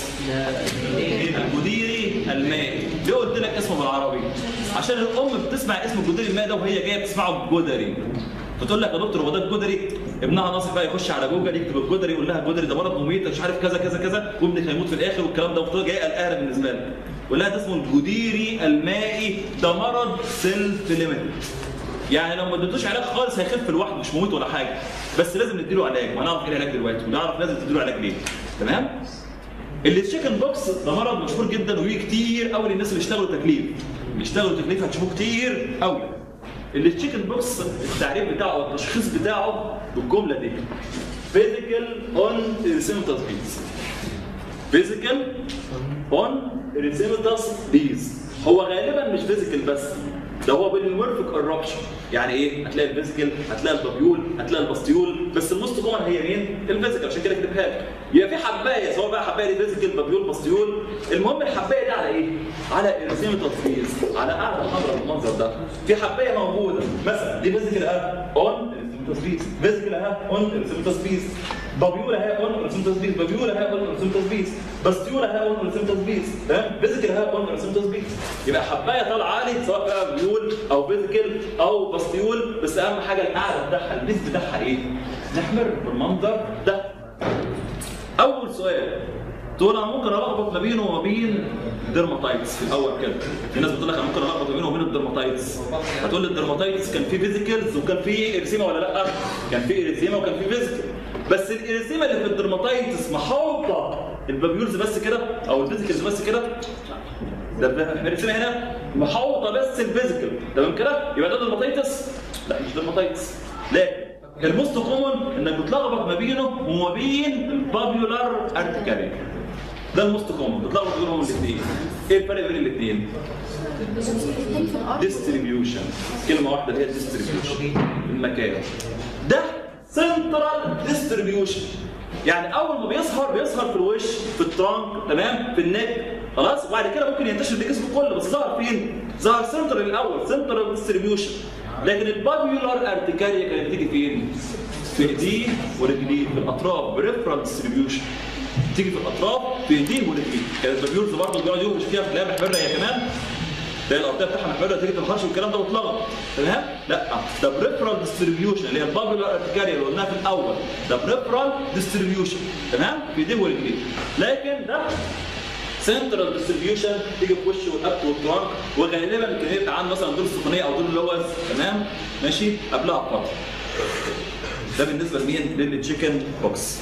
المديري المائي ليه قلت لك اسمه بالعربي عشان الام بتسمع اسم الجدري المائي ده وهي جايه بتسمعه بجدري فتقول لك يا دكتور هو ده الجدري ابنها ناصر بقى يخش على جوجل يكتب الجدري يقول لها الجدري ده مرض مميت مش عارف كذا كذا كذا وابنك هيموت في الاخر والكلام ده وتقول جايه قلقانه بالنسبه لها يقول لها ده اسمه الجديري المائي ده مرض سيلف ليميتد يعني لو ما اديتوش علاج خالص هيخف لوحده مش موت ولا حاجه بس لازم نديله علاج وهنعرف ايه العلاج دلوقتي ونعرف لازم تديله علاج ليه تمام اللي تشيكن بوكس ده مرض مشهور جدا وفيه كتير قوي للناس اللي اشتغلوا تكليف اللي اشتغلوا تكليف هتشوفوه كتير قوي اللي تشيكن بوكس التعريف بتاعه او التشخيص بتاعه بالجمله دي فيزيكال اون ريسيمتاس بيز فيزيكال اون ريسيمتاس بيز هو غالبا مش فيزيكال بس ده هو بالمورفيك ايربشن يعني ايه هتلاقي الفيزيكال هتلاقي البابيول هتلاقي الباستيول بس الموست كومن هي مين الفيزيكال عشان كده كتبها لك يبقى في حبايه سواء بقى حبايه دي فيزيكال بابيول باستيول المهم الحبايه دي على ايه على ارسيمتال فيز على قاعده محاضره بالمنظر ده في حبايه موجوده مثلا دي فيزيكال اهي اون ارسيمتال فيز فيزيكال اهي اون ارسيمتال فيز بابيول اهي اون ارسيمتال فيز بابيول اهي اون ارسيمتال فيز باستيول اهي اون ارسيمتال فيز تمام فيزيكال اهي اون ارسيمتال فيز يبقى حبايه طالعه عالي سواء بقى بيول او فيزيكال او باستيول بس اهم حاجه القاعده بتاعها البيز بتاعها ايه؟ نحمر بالمنظر ده اول سؤال تقول انا ممكن الخبط ما بينه وما بين ديرماتايتس في الاول كده في ناس بتقول لك انا ممكن الخبط ما بينه وبين الديرماتايتس هتقول لي الديرماتايتس كان في فيزيكالز وكان في اريثيما ولا لا كان في اريثيما وكان في فيزيكال بس الاريثيما اللي في الديرماتايتس محاوطه البابيولز بس كده او الفيزيكالز بس كده ده الاريثيما هنا محاوطه بس الفيزيكال تمام كده يبقى ده ديرماتايتس لا مش ديرماتايتس لكن الموست كومن انك بتلخبط ما بينه وما بين البابيولار ارتكاريا ده الموست كومن بتلخبط بينهم الاثنين ايه الفرق بين الاثنين ديستريبيوشن كلمه واحده اللي هي ديستريبيوشن المكان ده سنترال ديستريبيوشن يعني اول ما بيظهر بيظهر في الوش في الترانك تمام في النك خلاص وبعد كده ممكن ينتشر للجسم كله بس ظهر فين ظهر سنترال الاول سنترال ديستريبيوشن لكن البابيولار ارتكاريا كانت بتيجي فين في ايديه ورجليه في الاطراف بريفرال ديستريبيوشن تيجي في الاطراف في ايديه ورجليه كانت البابيولز برضه بيقعد يهرش فيها بتلاقيها محمره هي كمان ده الارضيه بتاعها محمره تيجي تنهارش والكلام ده وتلغط تمام لا ده بريفرال ديستريبيوشن اللي هي البابيولار ارتكاريا اللي قلناها في الاول ده بريفرال ديستريبيوشن تمام في ايديه ورجليه لكن ده سنترال ديستريبيوشن تيجي في وشه والابط والترانك وغالبا كان يبقى عنده مثلا دور السخونيه او دور اللوز تمام ماشي قبلها بفتره ده بالنسبه لمين؟ للتشيكن بوكس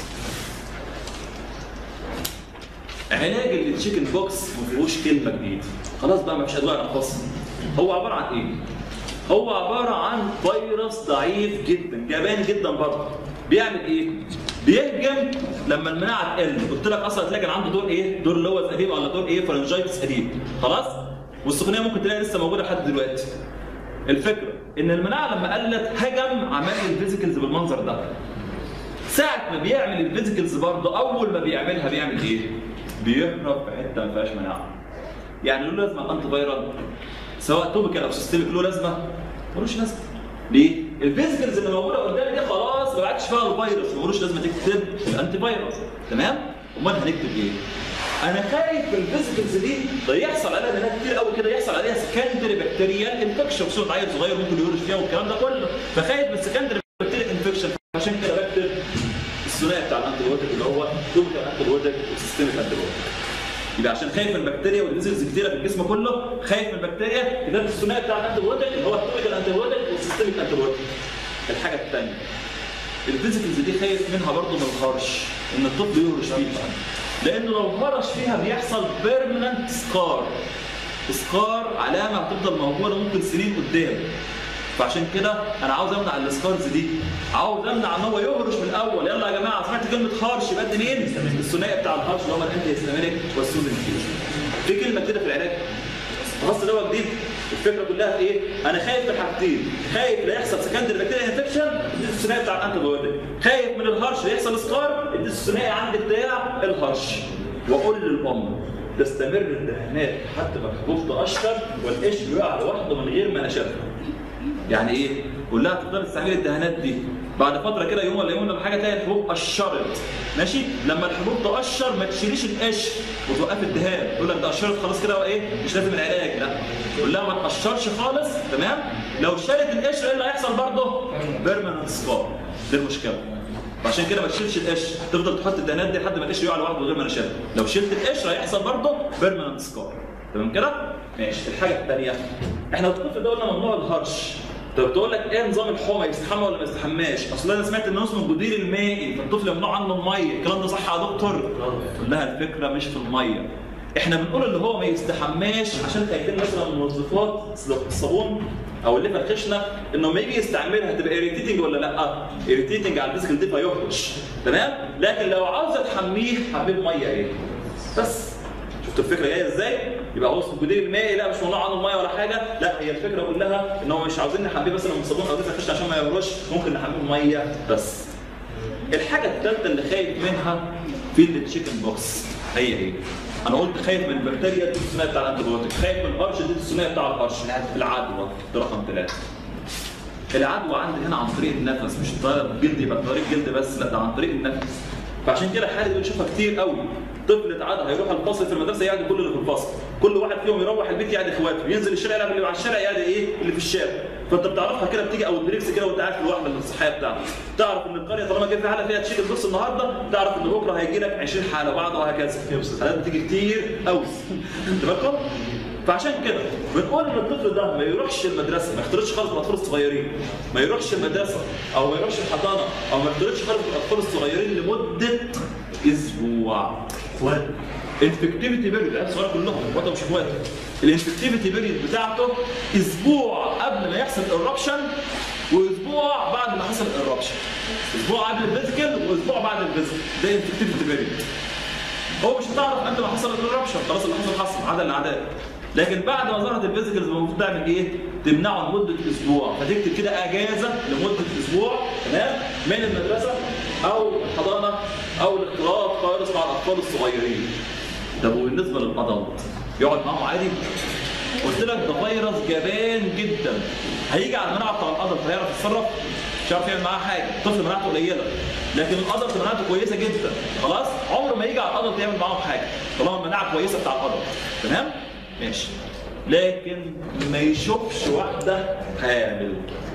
علاج التشيكن بوكس ما فيهوش كلمه جديده خلاص بقى ما فيش ادويه خاصه هو عباره عن ايه؟ هو عباره عن فيروس ضعيف جدا جبان جدا برضه بيعمل ايه؟ بيهجم لما المناعه تقل قلت لك اصلا هتلاقي كان عنده دور ايه؟ دور اللوز قديم ولا دور ايه؟ فرنجايتس قديم خلاص؟ والسخونيه ممكن تلاقي لسه موجوده لحد دلوقتي الفكره ان المناعه لما قلت هجم عمل الفيزيكلز بالمنظر ده ساعه ما بيعمل الفيزيكلز برضه اول ما بيعملها بيعمل ايه؟ بيهرب في حته ما فيهاش مناعه يعني له لازمه الانتي فايرال سواء توبيكال او سيستميك له لازمه ملوش لازمه ليه؟ الفيزيكلز اللي موجوده قدامي دي خلاص ما بعدش فيها الفيروس ملوش لازمه تكتب الانتي فايروس تمام؟ امال هنكتب ايه؟ انا خايف الفيزيكلز دي ده يحصل عليها منها كتير قوي كده يحصل عليها سكندري بكتيريال انفكشن خصوصا عيل صغير ممكن يورش فيها والكلام ده كله فخايف من سكندري بكتيريال انفكشن عشان كده بكتب الثنائي بتاع الانتي بيوتيك اللي هو توبيكال انتي بيوتيك وسيستميك انتي بيوتيك يبقى عشان خايف من البكتيريا والديزيز كتيره في الجسم كله خايف من البكتيريا كتابه الثنائي بتاع الانتي بيوتيك اللي هو التوبيكال انتي بيوتيك والسيستميك انتي بيوتيك الحاجه الثانيه الفيزيكلز دي خايف منها برضه من الهرش ان الطفل يهرش فيها لانه لو هرش فيها بيحصل بيرمننت سكار سكار علامه هتفضل موجوده ممكن سنين قدام فعشان كده انا عاوز امنع السكارز دي عاوز امنع ان هو يهرش من الاول يلا يا جماعه سمعت كلمه هرش يبقى دي مين الثنائي بتاع الهرش اللي هو الانتي هيستامينيك والسوزن في كلمه كده في العلاج خلاص دواء جديد الفكره كلها في ايه؟ انا خايف من حاجتين، خايف لا يحصل سكندري بكتيريا انفكشن اديت الثنائي بتاع الانتي خايف من الهرش لا يحصل سكار اديت الثنائي عندي بتاع الهرش واقول للام تستمر الدهانات لحد ما الحبوب تقشر والقشر يقع لوحده من غير ما نشفها. يعني ايه؟ قول لها تقدر تستعملي الدهانات دي بعد فتره كده يوم ولا يومين ولا حاجه تلاقي الحبوب قشرت ماشي لما الحبوب تقشر ما تشيليش القشر وتوقفي الدهان تقول لك ده قشرت خلاص كده ايه مش لازم العلاج لا قول لها ما تقشرش خالص تمام لو شالت القشر ايه اللي هيحصل برضه؟ بيرمننت سكار دي المشكله فعشان كده ما تشيلش القشر تفضل تحط الدهانات دي لحد ما القشر يقع لوحده من غير ما نشيلها لو شلت القشر هيحصل برضه بيرمننت سكار تمام كده؟ ماشي الحاجه الثانيه احنا الطفل ده قلنا ممنوع الهرش طب تقول لك ايه نظام الحمى يستحمى ولا ما يستحماش؟ اصل انا سمعت ان اسمه الجدير المائي فالطفل ممنوع عنه الميه، الكلام ده صح يا دكتور؟ قول لها الفكره مش في الميه. احنا بنقول اللي هو ما يستحماش عشان خايفين مثلا من موظفات الصابون او الليفه الخشنه انه لما يجي يستعملها تبقى اريتيتنج ولا لا؟ اريتيتنج على الفيزيكال دي فيهرش تمام؟ لكن لو عاوزه تحميه حميه بميه ايه؟ بس شفتوا الفكره جايه ازاي؟ يبقى هو اسمه الجدير المائي لا مش ممنوع عنه الميه ولا حاجه، لا هي الفكره كلها ان هو مش عاوزين نحميه مثلا من صابون او زيت خشن عشان ما يهرش، ممكن نحميه بميه بس. الحاجه الثالثه اللي خايف منها في التشيكن بوكس هي ايه؟ انا قلت خايف من البكتيريا دي الثنائي بتاع الانتيبيوتيك، خايف من الهرش دي الثنائي بتاع الهرش، العدوى ده رقم ثلاثه. العدوى عندي هنا عن طريق النفس مش طريق جلد يبقى طريق جلد بس لا ده عن طريق النفس. فعشان كده حالة بنشوفها كتير قوي طفل اتعدى هيروح الفصل في المدرسه يعدي كل اللي في الفصل كل واحد فيهم يروح البيت يعدي اخواته ينزل الشارع يلعب اللي على الشارع يعدي ايه اللي في الشارع فانت بتعرفها كده بتيجي او البريكس كده وانت قاعد في الوحده الصحيه بتاعتك تعرف ان القريه طالما جه في حاله فيها تشيل البص النهارده تعرف ان بكره هيجي لك 20 حاله وبعده وهكذا حالات بتيجي كتير قوي انت بالكم فعشان كده بنقول ان الطفل ده ما يروحش المدرسه ما يختلطش خالص بالاطفال الصغيرين ما يروحش المدرسه او ما يروحش الحضانه او ما يختلطش خالص بالاطفال الصغيرين لمده اسبوع اخوان الانفكتيفيتي بيريد العيال الصغيره كلهم اخواته مش اخواته الانفكتيفيتي بيريد بتاعته اسبوع قبل ما يحصل الربشن واسبوع بعد ما حصل الربشن اسبوع قبل الفيزيكال واسبوع بعد الفيزيكال ده انفكتيفيتي بيريد هو مش هتعرف قبل ما حصل الربشن خلاص اللي حصل حصل عدا العداء لكن بعد ما ظهرت الفيزيكال المفروض تعمل ايه؟ تمنعه لمده اسبوع فتكتب كده اجازه لمده اسبوع تمام من المدرسه او الحضانه او الاختلاط خالص مع الاطفال الصغيرين. طب وبالنسبه للادلت يقعد معاهم عادي؟ قلت لك ده فيروس جبان جدا هيجي على المناعه بتاع الادلت هيعرف يتصرف؟ مش عارف يعمل معاه حاجه، الطفل مناعته قليله لكن الادلت مناعته كويسه جدا خلاص؟ عمره ما يجي على الادلت يعمل معاهم حاجه طالما المناعه كويسه بتاع الادلت تمام؟ ماشي لكن ما يشوفش واحده حامل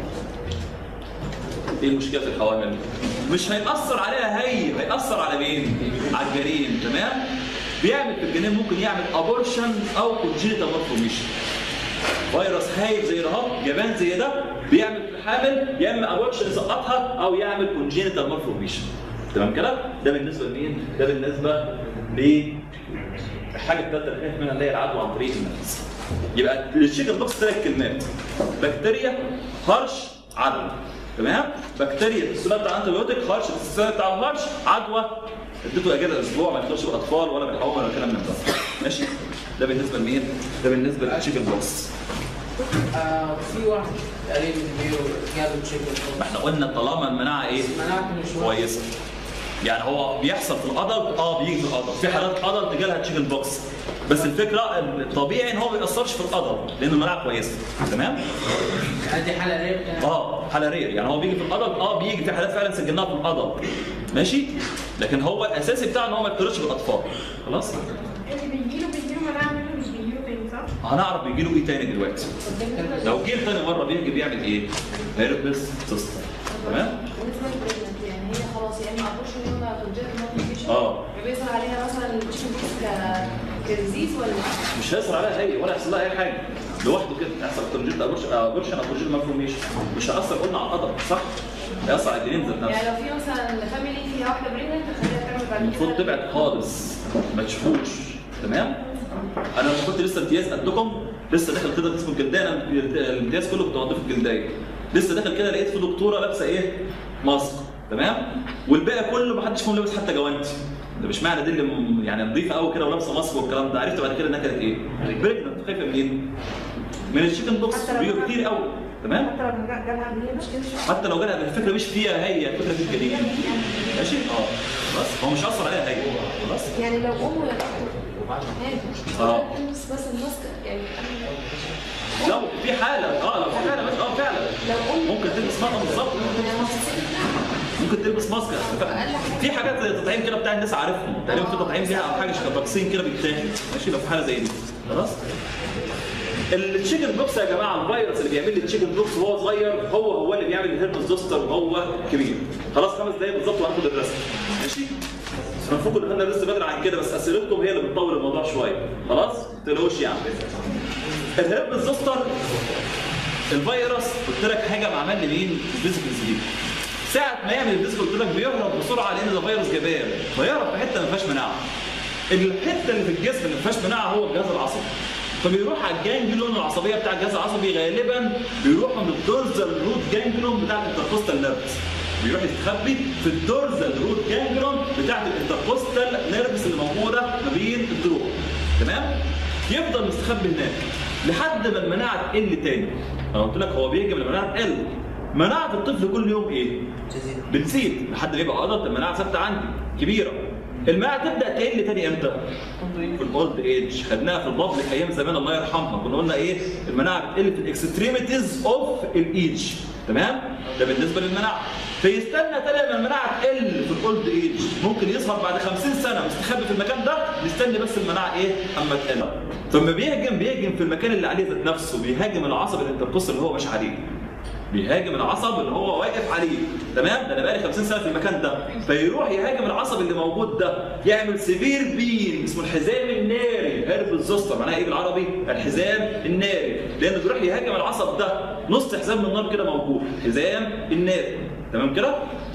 ايه المشكله في الحوامل؟ مش هيأثر عليها هي هيأثر على مين؟ على الجنين تمام؟ بيعمل في الجنين ممكن يعمل ابورشن او كونجينيتال مالفورميشن فيروس هايب زي رهاب جبان زي ده بيعمل في الحامل يا اما ابورشن يسقطها او يعمل كونجينيتال مالفورميشن تمام كده؟ ده بالنسبه لمين؟ ده بالنسبه ل الحاجه الثالثه اللي خايف منها اللي هي العدوى عن طريق النفس. يبقى الشيكن بوكس ثلاث كلمات بكتيريا هرش عدوى تمام؟ بكتيريا السلاله بتاع الانتيبيوتيك هرش السلاله بتاع الهرش عدوى اديته اجازه اسبوع ما يدخلش بالاطفال ولا بالحوامل ولا الكلام من ده ماشي؟ ده بالنسبه لمين؟ ده بالنسبه للشيكن بوكس. آه في واحد قريب كبير جاله تشيكن ما احنا قلنا طالما المناعه ايه؟ مناعته مش كويسه. يعني هو بيحصل في الادلت اه بيجي في الادلت في حالات ادلت جالها تشيكن بوكس بس الفكره الطبيعي ان هو ما بيأثرش في الادلت لان المناعه كويسه تمام؟ دي حاله رير كانت اه حاله رير يعني هو بيجي في الادلت اه بيجي في حالات فعلا سجلناها في الادلت ماشي؟ لكن هو الاساسي بتاعه ان هو ما يختلطش بالاطفال خلاص؟ اللي بيجيله بيجيله مناعة منه مش بيجيله تاني صح؟ هنعرف بيجي له ايه تاني دلوقتي لو جه تاني مره بيجي بيعمل ايه؟ هيربس سيستم تمام؟ بالنسبه للبريجننت يعني هي خلاص يا اما ابورشن يا اما كونجنتال مالفيكيشن اه بيظهر عليها مثلا التشيكن بوكس ك كديزيز ولا مش هيحصل عليها اي ولا هيحصل لها اي حاجه لوحده كده هيحصل كونجنت ابورشن ابورشن او كونجنت مالفورميشن مش هيأثر قلنا على القدر صح؟ هيأثر على الجنين ذات نفسه يعني لو في مثلا فاميلي فيها واحده بريجننت تخليها تعمل بعد المفروض كده تبعد خالص ما تشوفوش تمام انا لما كنت لسه امتياز قدكم لسه داخل كده قسم الجلديه انا الامتياز كله كنت موظف في الجلديه لسه داخل كده لقيت في دكتوره لابسه ايه ماسك تمام والباقي كله ما حدش فيهم لابس حتى جوانتي ده مش معنى دي اللي م- يعني نظيفه قوي كده ولابسه ماسك والكلام ده عرفت بعد كده انها كانت ايه؟ بريجننت خايفه من ايه؟ من التشيكن بوكس حتى لو بيجوا جالها- كتير قوي تمام حتى لو جا- جالها هي مش كده حتى لو جالها الفكره مش فيها هي الفكره في الجديد ماشي اه بس هو مش اثر عليها هي خلاص يعني لو امه يا دكتور عادي آه. تلبس مثلا ماسك يعني لو في حاله اه لو في حاله بس اه فعلا لو امه ممكن تلبس ماسك بالظبط يعني ماسك ممكن تلبس ماسك في حاجات زي التطعيم كده بتاع الناس عارفهم تقريبا في تطعيم ليها او حاجه شبه فاكسين كده بيتاخد ماشي لو في حاله زي دي خلاص التشيكن بوكس يا جماعه الفيروس اللي بيعمل لي التشيكن بوكس وهو صغير هو هو اللي بيعمل الهيربس زوستر وهو كبير خلاص خمس دقايق بالظبط وهناخد الرسم ماشي هنفوق ان احنا لسه بدري عن كده بس اسئلتكم هي اللي بتطول الموضوع شويه خلاص ما تقلقوش يعني الهيربس زوستر الفيروس قلت لك حاجه عمل لي مين؟ الفيزيكال دي ساعة ما يعمل الفيزيكال قلت لك بيهرب بسرعة لأن ده فيروس جبان فيهرب في حتة ما فيهاش مناعة. الحتة اللي في الجسم اللي ما فيهاش مناعة هو الجهاز العصبي. فبيروح على الجانجلون العصبية بتاع الجهاز العصبي غالبا بيروح عند الدورزال روت جانجلون بتاع الانتركوستال نيرفز. بيروح يستخبي في الدورزال روت جانجلون بتاعت الانتركوستال نيرفز اللي موجودة ما بين الضلوع. تمام؟ يفضل مستخبي هناك لحد ما المناعه تقل تاني انا قلت لك هو بيهجم المناعه تقل مناعه الطفل كل يوم ايه؟ بتزيد لحد ما يبقى ادلت المناعه ثابته عندي كبيره المناعه تبدا تقل تاني امتى؟ في الاولد ايج خدناها في البابليك ايام زمان الله يرحمها كنا قلنا ايه؟ المناعه بتقل في الاكستريميتيز اوف الايج تمام؟ ده بالنسبه للمناعه فيستنى تاني لما المناعه تقل في الاولد ايج ممكن يظهر بعد 50 سنه مستخبي في المكان ده نستنى بس المناعه ايه؟ اما تقل فلما بيهجم بيهجم في المكان اللي عليه ذات نفسه بيهاجم العصب الانتركوست اللي هو مش عليه بيهاجم العصب اللي هو واقف عليه تمام ده انا بقالي 50 سنه في المكان ده فيروح يهاجم العصب اللي موجود ده يعمل سيفير بين اسمه الحزام الناري هرب الزوستر معناها ايه بالعربي الحزام الناري لانه بيروح يهاجم العصب ده نص حزام من النار كده موجود حزام الناري تمام كده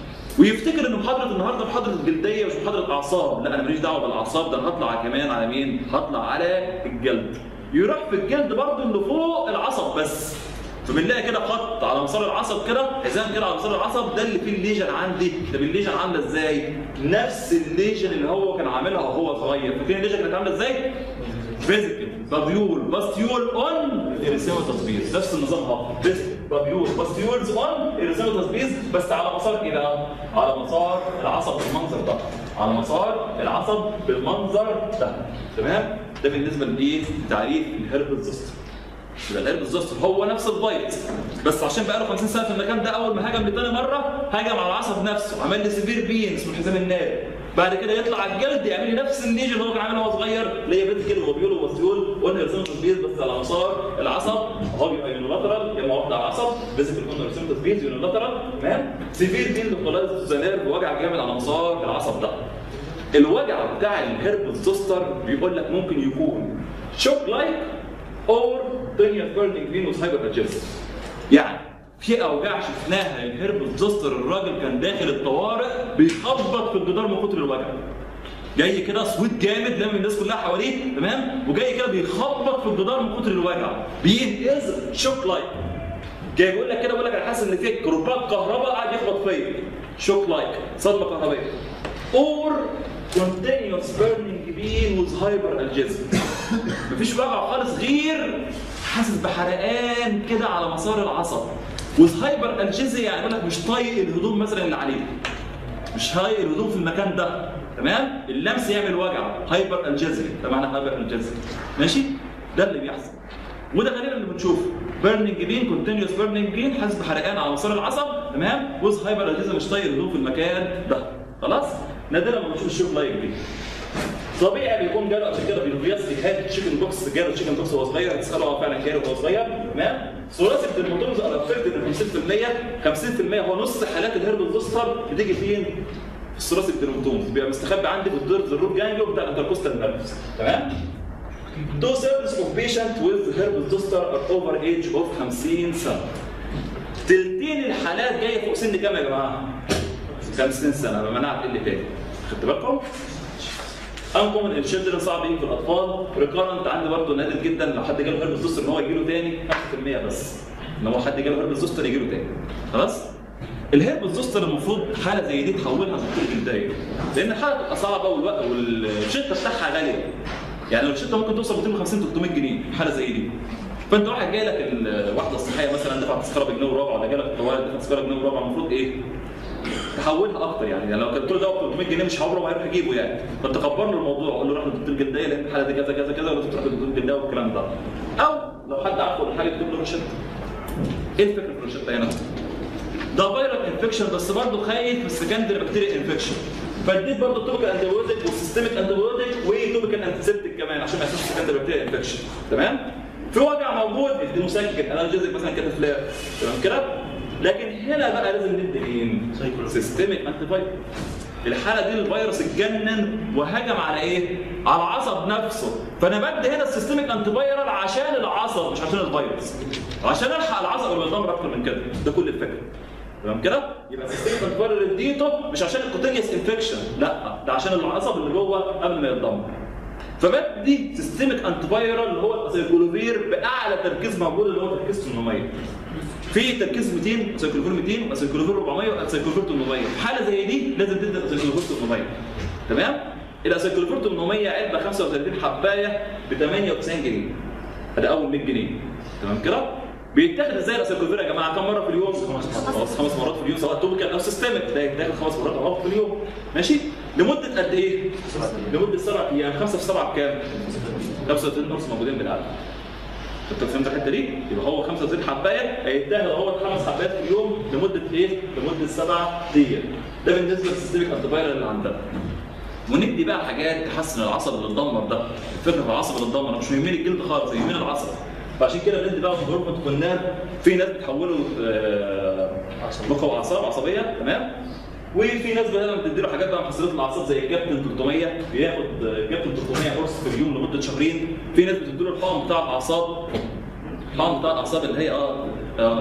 ويفتكر ان محاضره النهارده محاضره الجلديه مش محاضره اعصاب لا انا ماليش دعوه بالاعصاب ده انا هطلع كمان على مين هطلع على الجلد يروح في الجلد برضه اللي فوق العصب بس فبنلاقي كده خط على مسار العصب كده حزام كده على مسار العصب ده اللي فيه الليجن عندي ده الليجن عامله ازاي نفس الليجن اللي هو كان عاملها وهو صغير فاكرين الليجن كانت عامله ازاي فيزيكال بابيول باستيول اون ارسام تثبيت نفس النظام اهو فيزيكال بابيول باستيولز اون ارسام تثبيت بس على مسار ايه بقى على مسار العصب بالمنظر ده على مسار العصب بالمنظر ده تمام ده بالنسبه لايه تعريف الهرب زوستر يبقى القلب الزوستر هو نفس البايت بس عشان بقى له 50 سنه في المكان ده اول ما هاجم لتاني مره هاجم على العصب نفسه عمل لي سيفير بين اسمه الحزام الناري بعد كده يطلع على الجلد يعمل لي نفس الليجن اللي هو كان عاملها وهو صغير اللي هي بنت كده وبيول وباستيول قلنا يرسموا تثبيت بس على مسار العصب هو بيبقى يونيلاترال يا اما واحده على العصب فيزيكال قلنا يرسموا تثبيت يونيلاترال تمام سيفير بين لوكالايز زنير وجع جامد على مسار العصب ده الوجع بتاع الهرب الزوستر بيقول لك ممكن يكون شوك لايك اور دنيا بيرنينج فينوس هايبر يعني في اوجاع شفناها الهرب الزوستر الراجل كان داخل الطوارئ بيخبط في الجدار من كتر الوجع جاي كده صوت جامد لما الناس كلها حواليه تمام وجاي كده بيخبط في الجدار من كتر الوجع بينقذ شوك لايك جاي بيقول لك كده بيقول لك انا حاسس ان في كرباج كهرباء قاعد يخبط فيا شوك لايك صدمه كهربائيه اور continuous burning being with hyperalgesia مفيش وجع خالص غير حاسس بحرقان كده على مسار العصب with hyperalgesia يعني يقول لك مش طايق الهدوم مثلا اللي عليه مش طايق الهدوم في المكان ده تمام اللمس يعمل وجع هايبر الجزري ده معنى هايبر الجزري ماشي ده اللي بيحصل وده غالبا اللي بنشوفه بيرنينج بين كونتينيوس بيرنينج بين حاسس بحرقان على مسار العصب تمام وز هايبر الجزري مش طايق الهدوم في المكان ده خلاص نادرا ما بنشوف الشوك لايك دي طبيعي بيكون جاله عشان كده بيقياس هاد تشيكن بوكس جاله تشيكن بوكس وهو صغير هتساله هو فعلا جاله وهو صغير تمام ثلاثي الدرماتوز انا قلت ان 50% 50% هو نص حالات الهرب الزوستر بتيجي فين؟ في الثلاثي الدرماتوز بيبقى مستخبي عندي في الدور الروت جانجلو بتاع الانتركوستال نيرفز تمام؟ Two thirds of patients with herpes zoster are over age of 50 سنة. تلتين الحالات جاية فوق سن كام يا جماعة؟ 50 سنة بمناعة اللي تاني. خدت بالكم؟ انكم الشيلدرن صعب يجي في الاطفال ريكارنت عندي برضه نادر جدا لو حد جاله هربس زوستر ان هو يجي له تاني 5% بس ان هو حد جاله هربس زوستر يجي له تاني خلاص الهربس زوستر المفروض حاله زي دي تحولها لدكتور جلديه لان الحاله بتبقى صعبه والوقت والشده بتاعها غاليه يعني الشده ممكن توصل 250 300 جنيه حاله زي دي فانت واحد جاي لك الوحده الصحيه مثلا دفع تذكره بجنيه وربع ولا جاي لك الطوارئ دفع تذكره بجنيه وربع المفروض ايه؟ تحولها اكتر يعني, يعني لو كان كل ده ب 300 جنيه مش هعمره هيروح يجيبه يعني فانت كبر له الموضوع قول له روح للدكتور جلديه لان الحاله دي كذا كذا كذا ولازم تروح للدكتور جلديه والكلام ده او لو حد عارفه ولا حاجه يكتب له روشته ايه الفكره في الروشته هنا؟ ده فيرال انفكشن بس برضه خايف من السكندري بكتيريا انفكشن فاديت برضه توبيكال انتيبيوتيك والسيستميك انتيبيوتيك وتوبيكال انتيسبتيك كمان عشان ما يحصلش سكندري بكتيريا انفكشن تمام؟ في وجع موجود ادي مسكن انالجيزك مثلا كتفلاب تمام كده؟ لكن هنا بقى لازم ندي مين؟ سيستميك انتي فايروس الحاله دي الفيروس اتجنن وهجم على ايه؟ على العصب نفسه فانا بدي هنا السيستميك انتي فايرال عشان العصب مش عشان الفيروس عشان الحق العصب اللي بيدمر اكتر من كده ده كل الفكره تمام كده؟ يبقى السيستميك انتي فايرال اديته مش عشان الكوتينيوس انفكشن لا ده عشان العصب اللي جوه قبل ما يتدمر فبدي سيستميك انتي فايرال اللي هو الاسيكلوفير باعلى تركيز موجود اللي هو تركيز 800 في تركيز 200 اسيكلوفير 200 واسيكلوفير 400 واسيكلوفير 800 في حاله زي دي لازم تدي اسيكلوفير 800 تمام الاسيكلوفير 800 علبه 35 حبايه ب 98 جنيه ده اول 100 جنيه تمام كده بيتاخد ازاي الاسيكلوفير يا جماعه كم مره في اليوم خلاص خمس مرات في اليوم سواء توبيكال او سيستميك ده يتاخد خمس مرات او مرات في اليوم ماشي لمده قد ايه لمده سبع ايام خمسه في سبعه بكام 35 قرص موجودين بالعدد انت فهمت الحته دي؟ يبقى هو 65 حبايه هيتاخد هو خمس حبايات في اليوم لمده ايه؟ لمده سبع ايام. ده بالنسبه للسيستميك انتيفايرال اللي عندنا. وندي بقى حاجات تحسن العصب اللي اتدمر ده. الفكره في العصب اللي اتدمر مش يهمني الجلد خالص يهمني العصب. فعشان كده بندي بقى هرمون كونات في ناس بتحوله آه، مخ واعصاب عصبيه تمام؟ وفي ناس بقى بتدي له حاجات بقى محصلات الاعصاب زي الكابتن 300 بياخد كابتن 300 قرص في اليوم لمده شهرين في ناس بتدي له الحقن بتاع الاعصاب الحقن بتاع الاعصاب اللي هي اه اه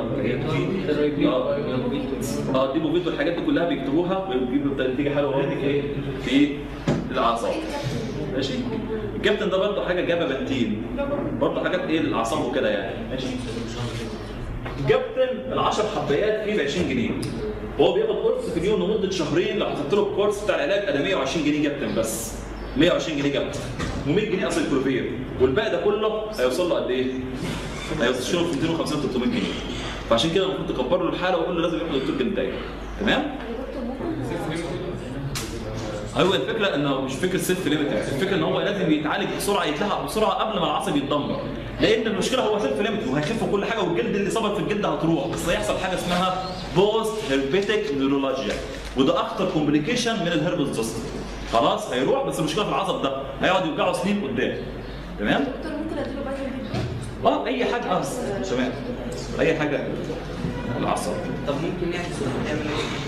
اه اه دي موفيت والحاجات دي كلها بيكتبوها وبيجيبوا نتيجه حلوه برضه ايه في الاعصاب ماشي الكابتن ده برضه حاجه جابه بنتين برضه حاجات ايه للاعصاب وكده يعني ماشي كابتن ال 10 حبايات فيه ب 20 جنيه وهو بياخد كورس في اليوم لمده شهرين لو حسبت له الكورس بتاع العلاج ادي 120 جنيه كابتن بس 120 جنيه كابتن و100 جنيه اصل الكلوفير والباقي ده كله هيوصل له قد ايه؟ هيوصل له في 250 300 جنيه فعشان كده المفروض تكبر له الحاله وقول له لازم ياخد دكتور جلديه تمام؟ يا دكتور ممكن ايوه الفكره انه مش فكره سيلف ليميتنج الفكره ان هو لازم يتعالج بسرعه يتلحق بسرعه قبل ما العصب يتدمر لان المشكله هو سيلف ليميتنج وهيخف كل حاجه والجلد اللي صبت في الجلد هتروح بس هيحصل حاجه اسمها بوست هيربيتك نيورولوجيا وده اخطر كومبليكيشن من الهربس زوستر خلاص هيروح بس المشكله في العصب ده هيقعد يوجعه سنين قدام تمام دكتور ممكن اديله فيتامين بي اه اي حاجه اه تمام اي حاجه العصب طب ممكن يحدث يعمل ايه؟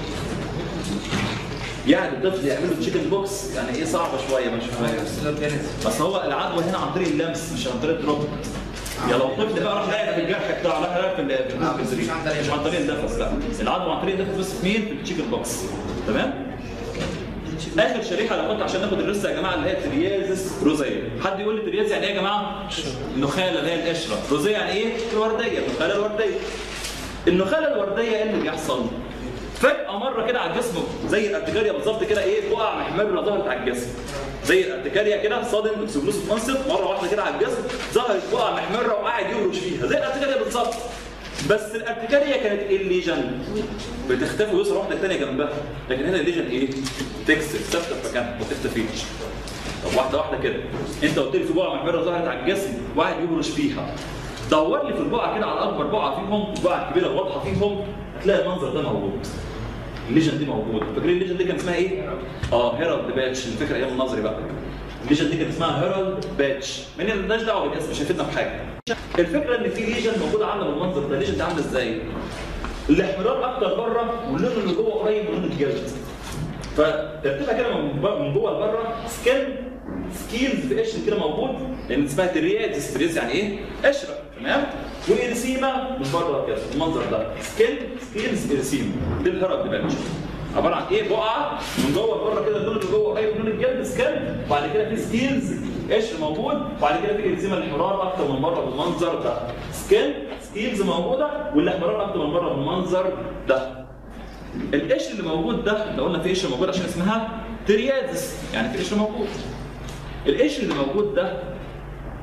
يعني الطفل يعمل له تشيكن بوكس يعني ايه صعبه شويه مش فاهم نفس الاورجانيزم بس هو العدوى هنا عن طريق اللمس مش عن طريق الدروب يا لو الطفل بقى راح لاعب في الجرح بتاعه راح لاعب في ال- في آه، بس الجسم مش عن طريق مش عن طريق النفس لا العدوى عن طريق النفس بس في مين في التشيكن بوكس تمام اخر شريحه لو قلت عشان ناخد الرسه يا جماعه اللي هي تريازس روزيه حد يقول لي ترياز يعني ايه يا جماعه النخاله اللي هي القشره روزيه يعني ايه الورديه النخاله الورديه النخاله الورديه ايه اللي بيحصل فجاه مره كده على الجسم زي الارتكاريا بالظبط كده ايه تقع محمره ظهرت على الجسم زي الارتكاريا كده صادم اكسبلوسيف كونسبت مره واحده كده على الجسم ظهرت تقع محمره وقاعد يهرش فيها زي الارتكاريا بالظبط بس الارتكاريا كانت ايه الليجن بتختفي ويظهر واحده ثانيه جنبها لكن هنا الليجن ايه تكسر ثابته في مكانها ما تختفيش طب واحده واحده كده انت قلت لي في بقعه محمره ظهرت على الجسم واحد يهرش فيها دور لي في البقعه كده على اكبر بقعه فيهم البقعه الكبيره الواضحه فيهم هتلاقي المنظر ده موجود الليجن دي موجوده فاكرين الليجن دي كان اسمها ايه؟ اه هيرالد باتش الفكره ايام النظري بقى الليجن دي كان اسمها هيرالد باتش من مالناش دعوه بالاسم مش هيفيدنا في حاجه الفكره ان في ليجن موجوده عامله بالمنظر ده الليجن دي عامله ازاي؟ الاحمرار اكتر بره واللون اللي جوه قريب من لون الجلد فترتيبها كده من ب- من جوه لبره سكن سكيلز في قشر كده موجود لان اسمها ترياز ترياز يعني ايه؟ قشره تمام؟ وارسيما من بره كده المنظر ده سكن سكيلز ارسيما دي الهرب باتش عباره عن ايه؟ بقعه من جوه لبره كده اللون اللي جوه قريب من لون الجلد سكن وبعد كده في سكيلز قشر موجود وبعد كده في ارسيما الاحمرار اكتر من بره بالمنظر ده سكن سكيلز موجوده والاحمرار اكتر من بره بالمنظر ده القشر اللي موجود ده اللي قلنا فيه قشر موجود عشان اسمها تريازس يعني في قشر موجود القشر اللي موجود ده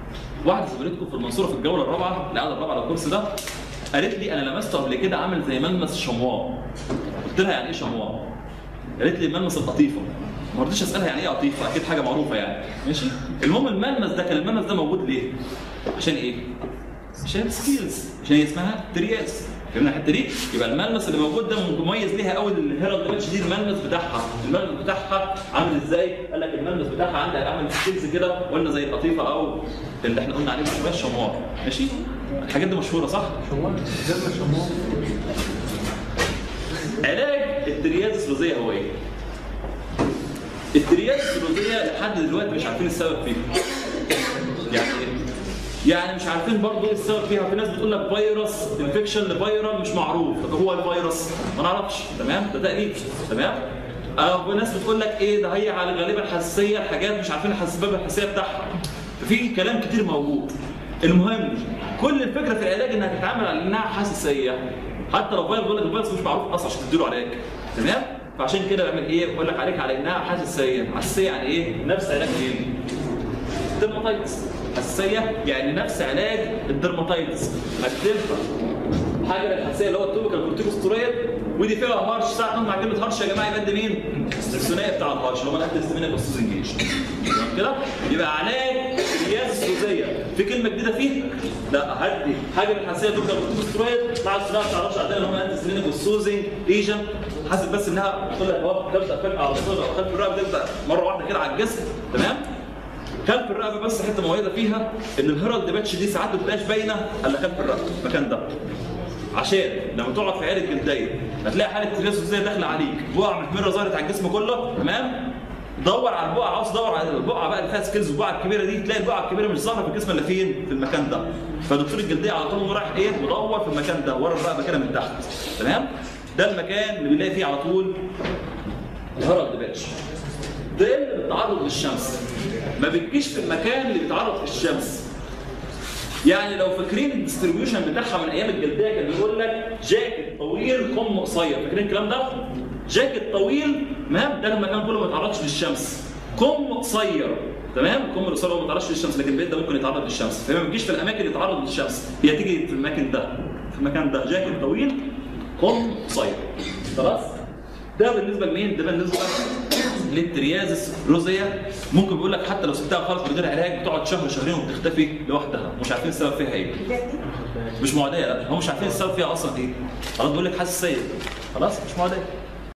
واحده زميلتكم في المنصوره في الجوله الرابعه القعده الرابعه على الكورس ده قالت لي انا لمسته قبل كده عامل زي ملمس الشموار قلت لها يعني ايه شموار؟ قالت لي ملمس القطيفه ما رضيتش اسالها يعني ايه قطيفه اكيد حاجه معروفه يعني ماشي المهم الملمس ده كان الملمس ده موجود ليه؟ عشان ايه؟ عشان سكيلز عشان هي اسمها ترياس فهمنا الحته دي يبقى الملمس اللي موجود ده مميز ليها قوي الهيرالد ماتش دي الملمس بتاعها الملمس بتاعها عامل ازاي قال لك الملمس بتاعها عندها عامل سكيلز كده قلنا زي القطيفه او اللي احنا قلنا عليه من شويه الشموار ماشي الحاجات دي مشهوره صح علاج الترياز السلوزيه هو ايه الترياز السلوزيه لحد دلوقتي مش عارفين السبب فيه يعني ايه يعني مش عارفين برضه ايه السبب فيها في ناس بتقول لك فيروس انفكشن لفيرال مش معروف طب هو الفيروس ما نعرفش تمام ده تقليد تمام او ناس بتقول لك ايه ده هي على غالبا حساسيه الحاجات مش عارفين السبب الحساسيه بتاعها في كلام كتير موجود المهم كل الفكره في العلاج انها تتعامل على انها حساسيه حتى لو فيروس بيقول لك الفيروس مش معروف اصلا عشان تديله علاج تمام فعشان كده بعمل ايه بقول لك عليك على انها حساسيه حساسيه يعني ايه نفس علاج ايه الدرماتايتس حساسيه يعني نفس علاج الدرماتايتس هتنفع حاجه للحساسيه اللي هو التوبيكال كورتيكوستيرويد ودي فيها هارش ساعه مع كلمه هارش يا جماعه يبقى مين؟ الثنائي بتاع الهارش اللي هو الانتستيمينال اوستوزنجيش تمام كده؟ يبقى علاج الياس السوزيه في كلمه جديده فيه؟ لا هدي حاجه للحساسيه توبيكال كورتيكوستيرويد مع الثنائي بتاع الهارش عندنا اللي هم الانتستيمينال اوستوزنج ايجنت حاسس بس انها بتقول لك هو تبدا فجاه على الصدر او خلف الرقبه تبدا مره واحده كده على الجسم تمام؟ خلف الرقبه بس حته مميزه فيها ان الهيرالد باتش دي ساعات ما بتبقاش باينه الا خلف الرقبه المكان ده عشان لما تقعد في عياده جلديه هتلاقي حاله ترياس ازاي داخله عليك بقعه محمره ظهرت على الجسم كله تمام دور على البقعه عاوز تدور على البقعه بقى اللي فيها سكيلز البقعه الكبيره دي تلاقي البقعه الكبيره مش ظاهره في الجسم الا فين؟ في المكان ده فدكتور الجلديه على طول رايح ايه مدور في المكان ده ورا الرقبه كده من تحت تمام ده المكان اللي بنلاقي فيه على طول الهيرالد باتش ده اللي بيتعرض للشمس ما بتجيش في المكان اللي بيتعرض في الشمس يعني لو فاكرين الديستريبيوشن بتاعها من ايام الجلديه كان بيقول لك جاكيت طويل كم قصير فاكرين الكلام ده؟ جاكيت طويل تمام ده المكان كله ما يتعرضش للشمس كم قصير تمام الكم القصير هو ما يتعرضش للشمس لكن البيت ده ممكن يتعرض للشمس فما بتجيش في الاماكن اللي يتعرض للشمس هي تيجي في المكان ده في المكان ده جاكيت طويل كم قصير خلاص ده بالنسبه لمين؟ ده بالنسبه للتريازس روزيا ممكن بيقول لك حتى لو سبتها خالص من غير علاج بتقعد شهر شهرين وبتختفي لوحدها مش عارفين السبب فيها ايه مش معديه لا هم مش عارفين السبب فيها اصلا ايه خلاص بيقول لك حساسيه خلاص مش معديه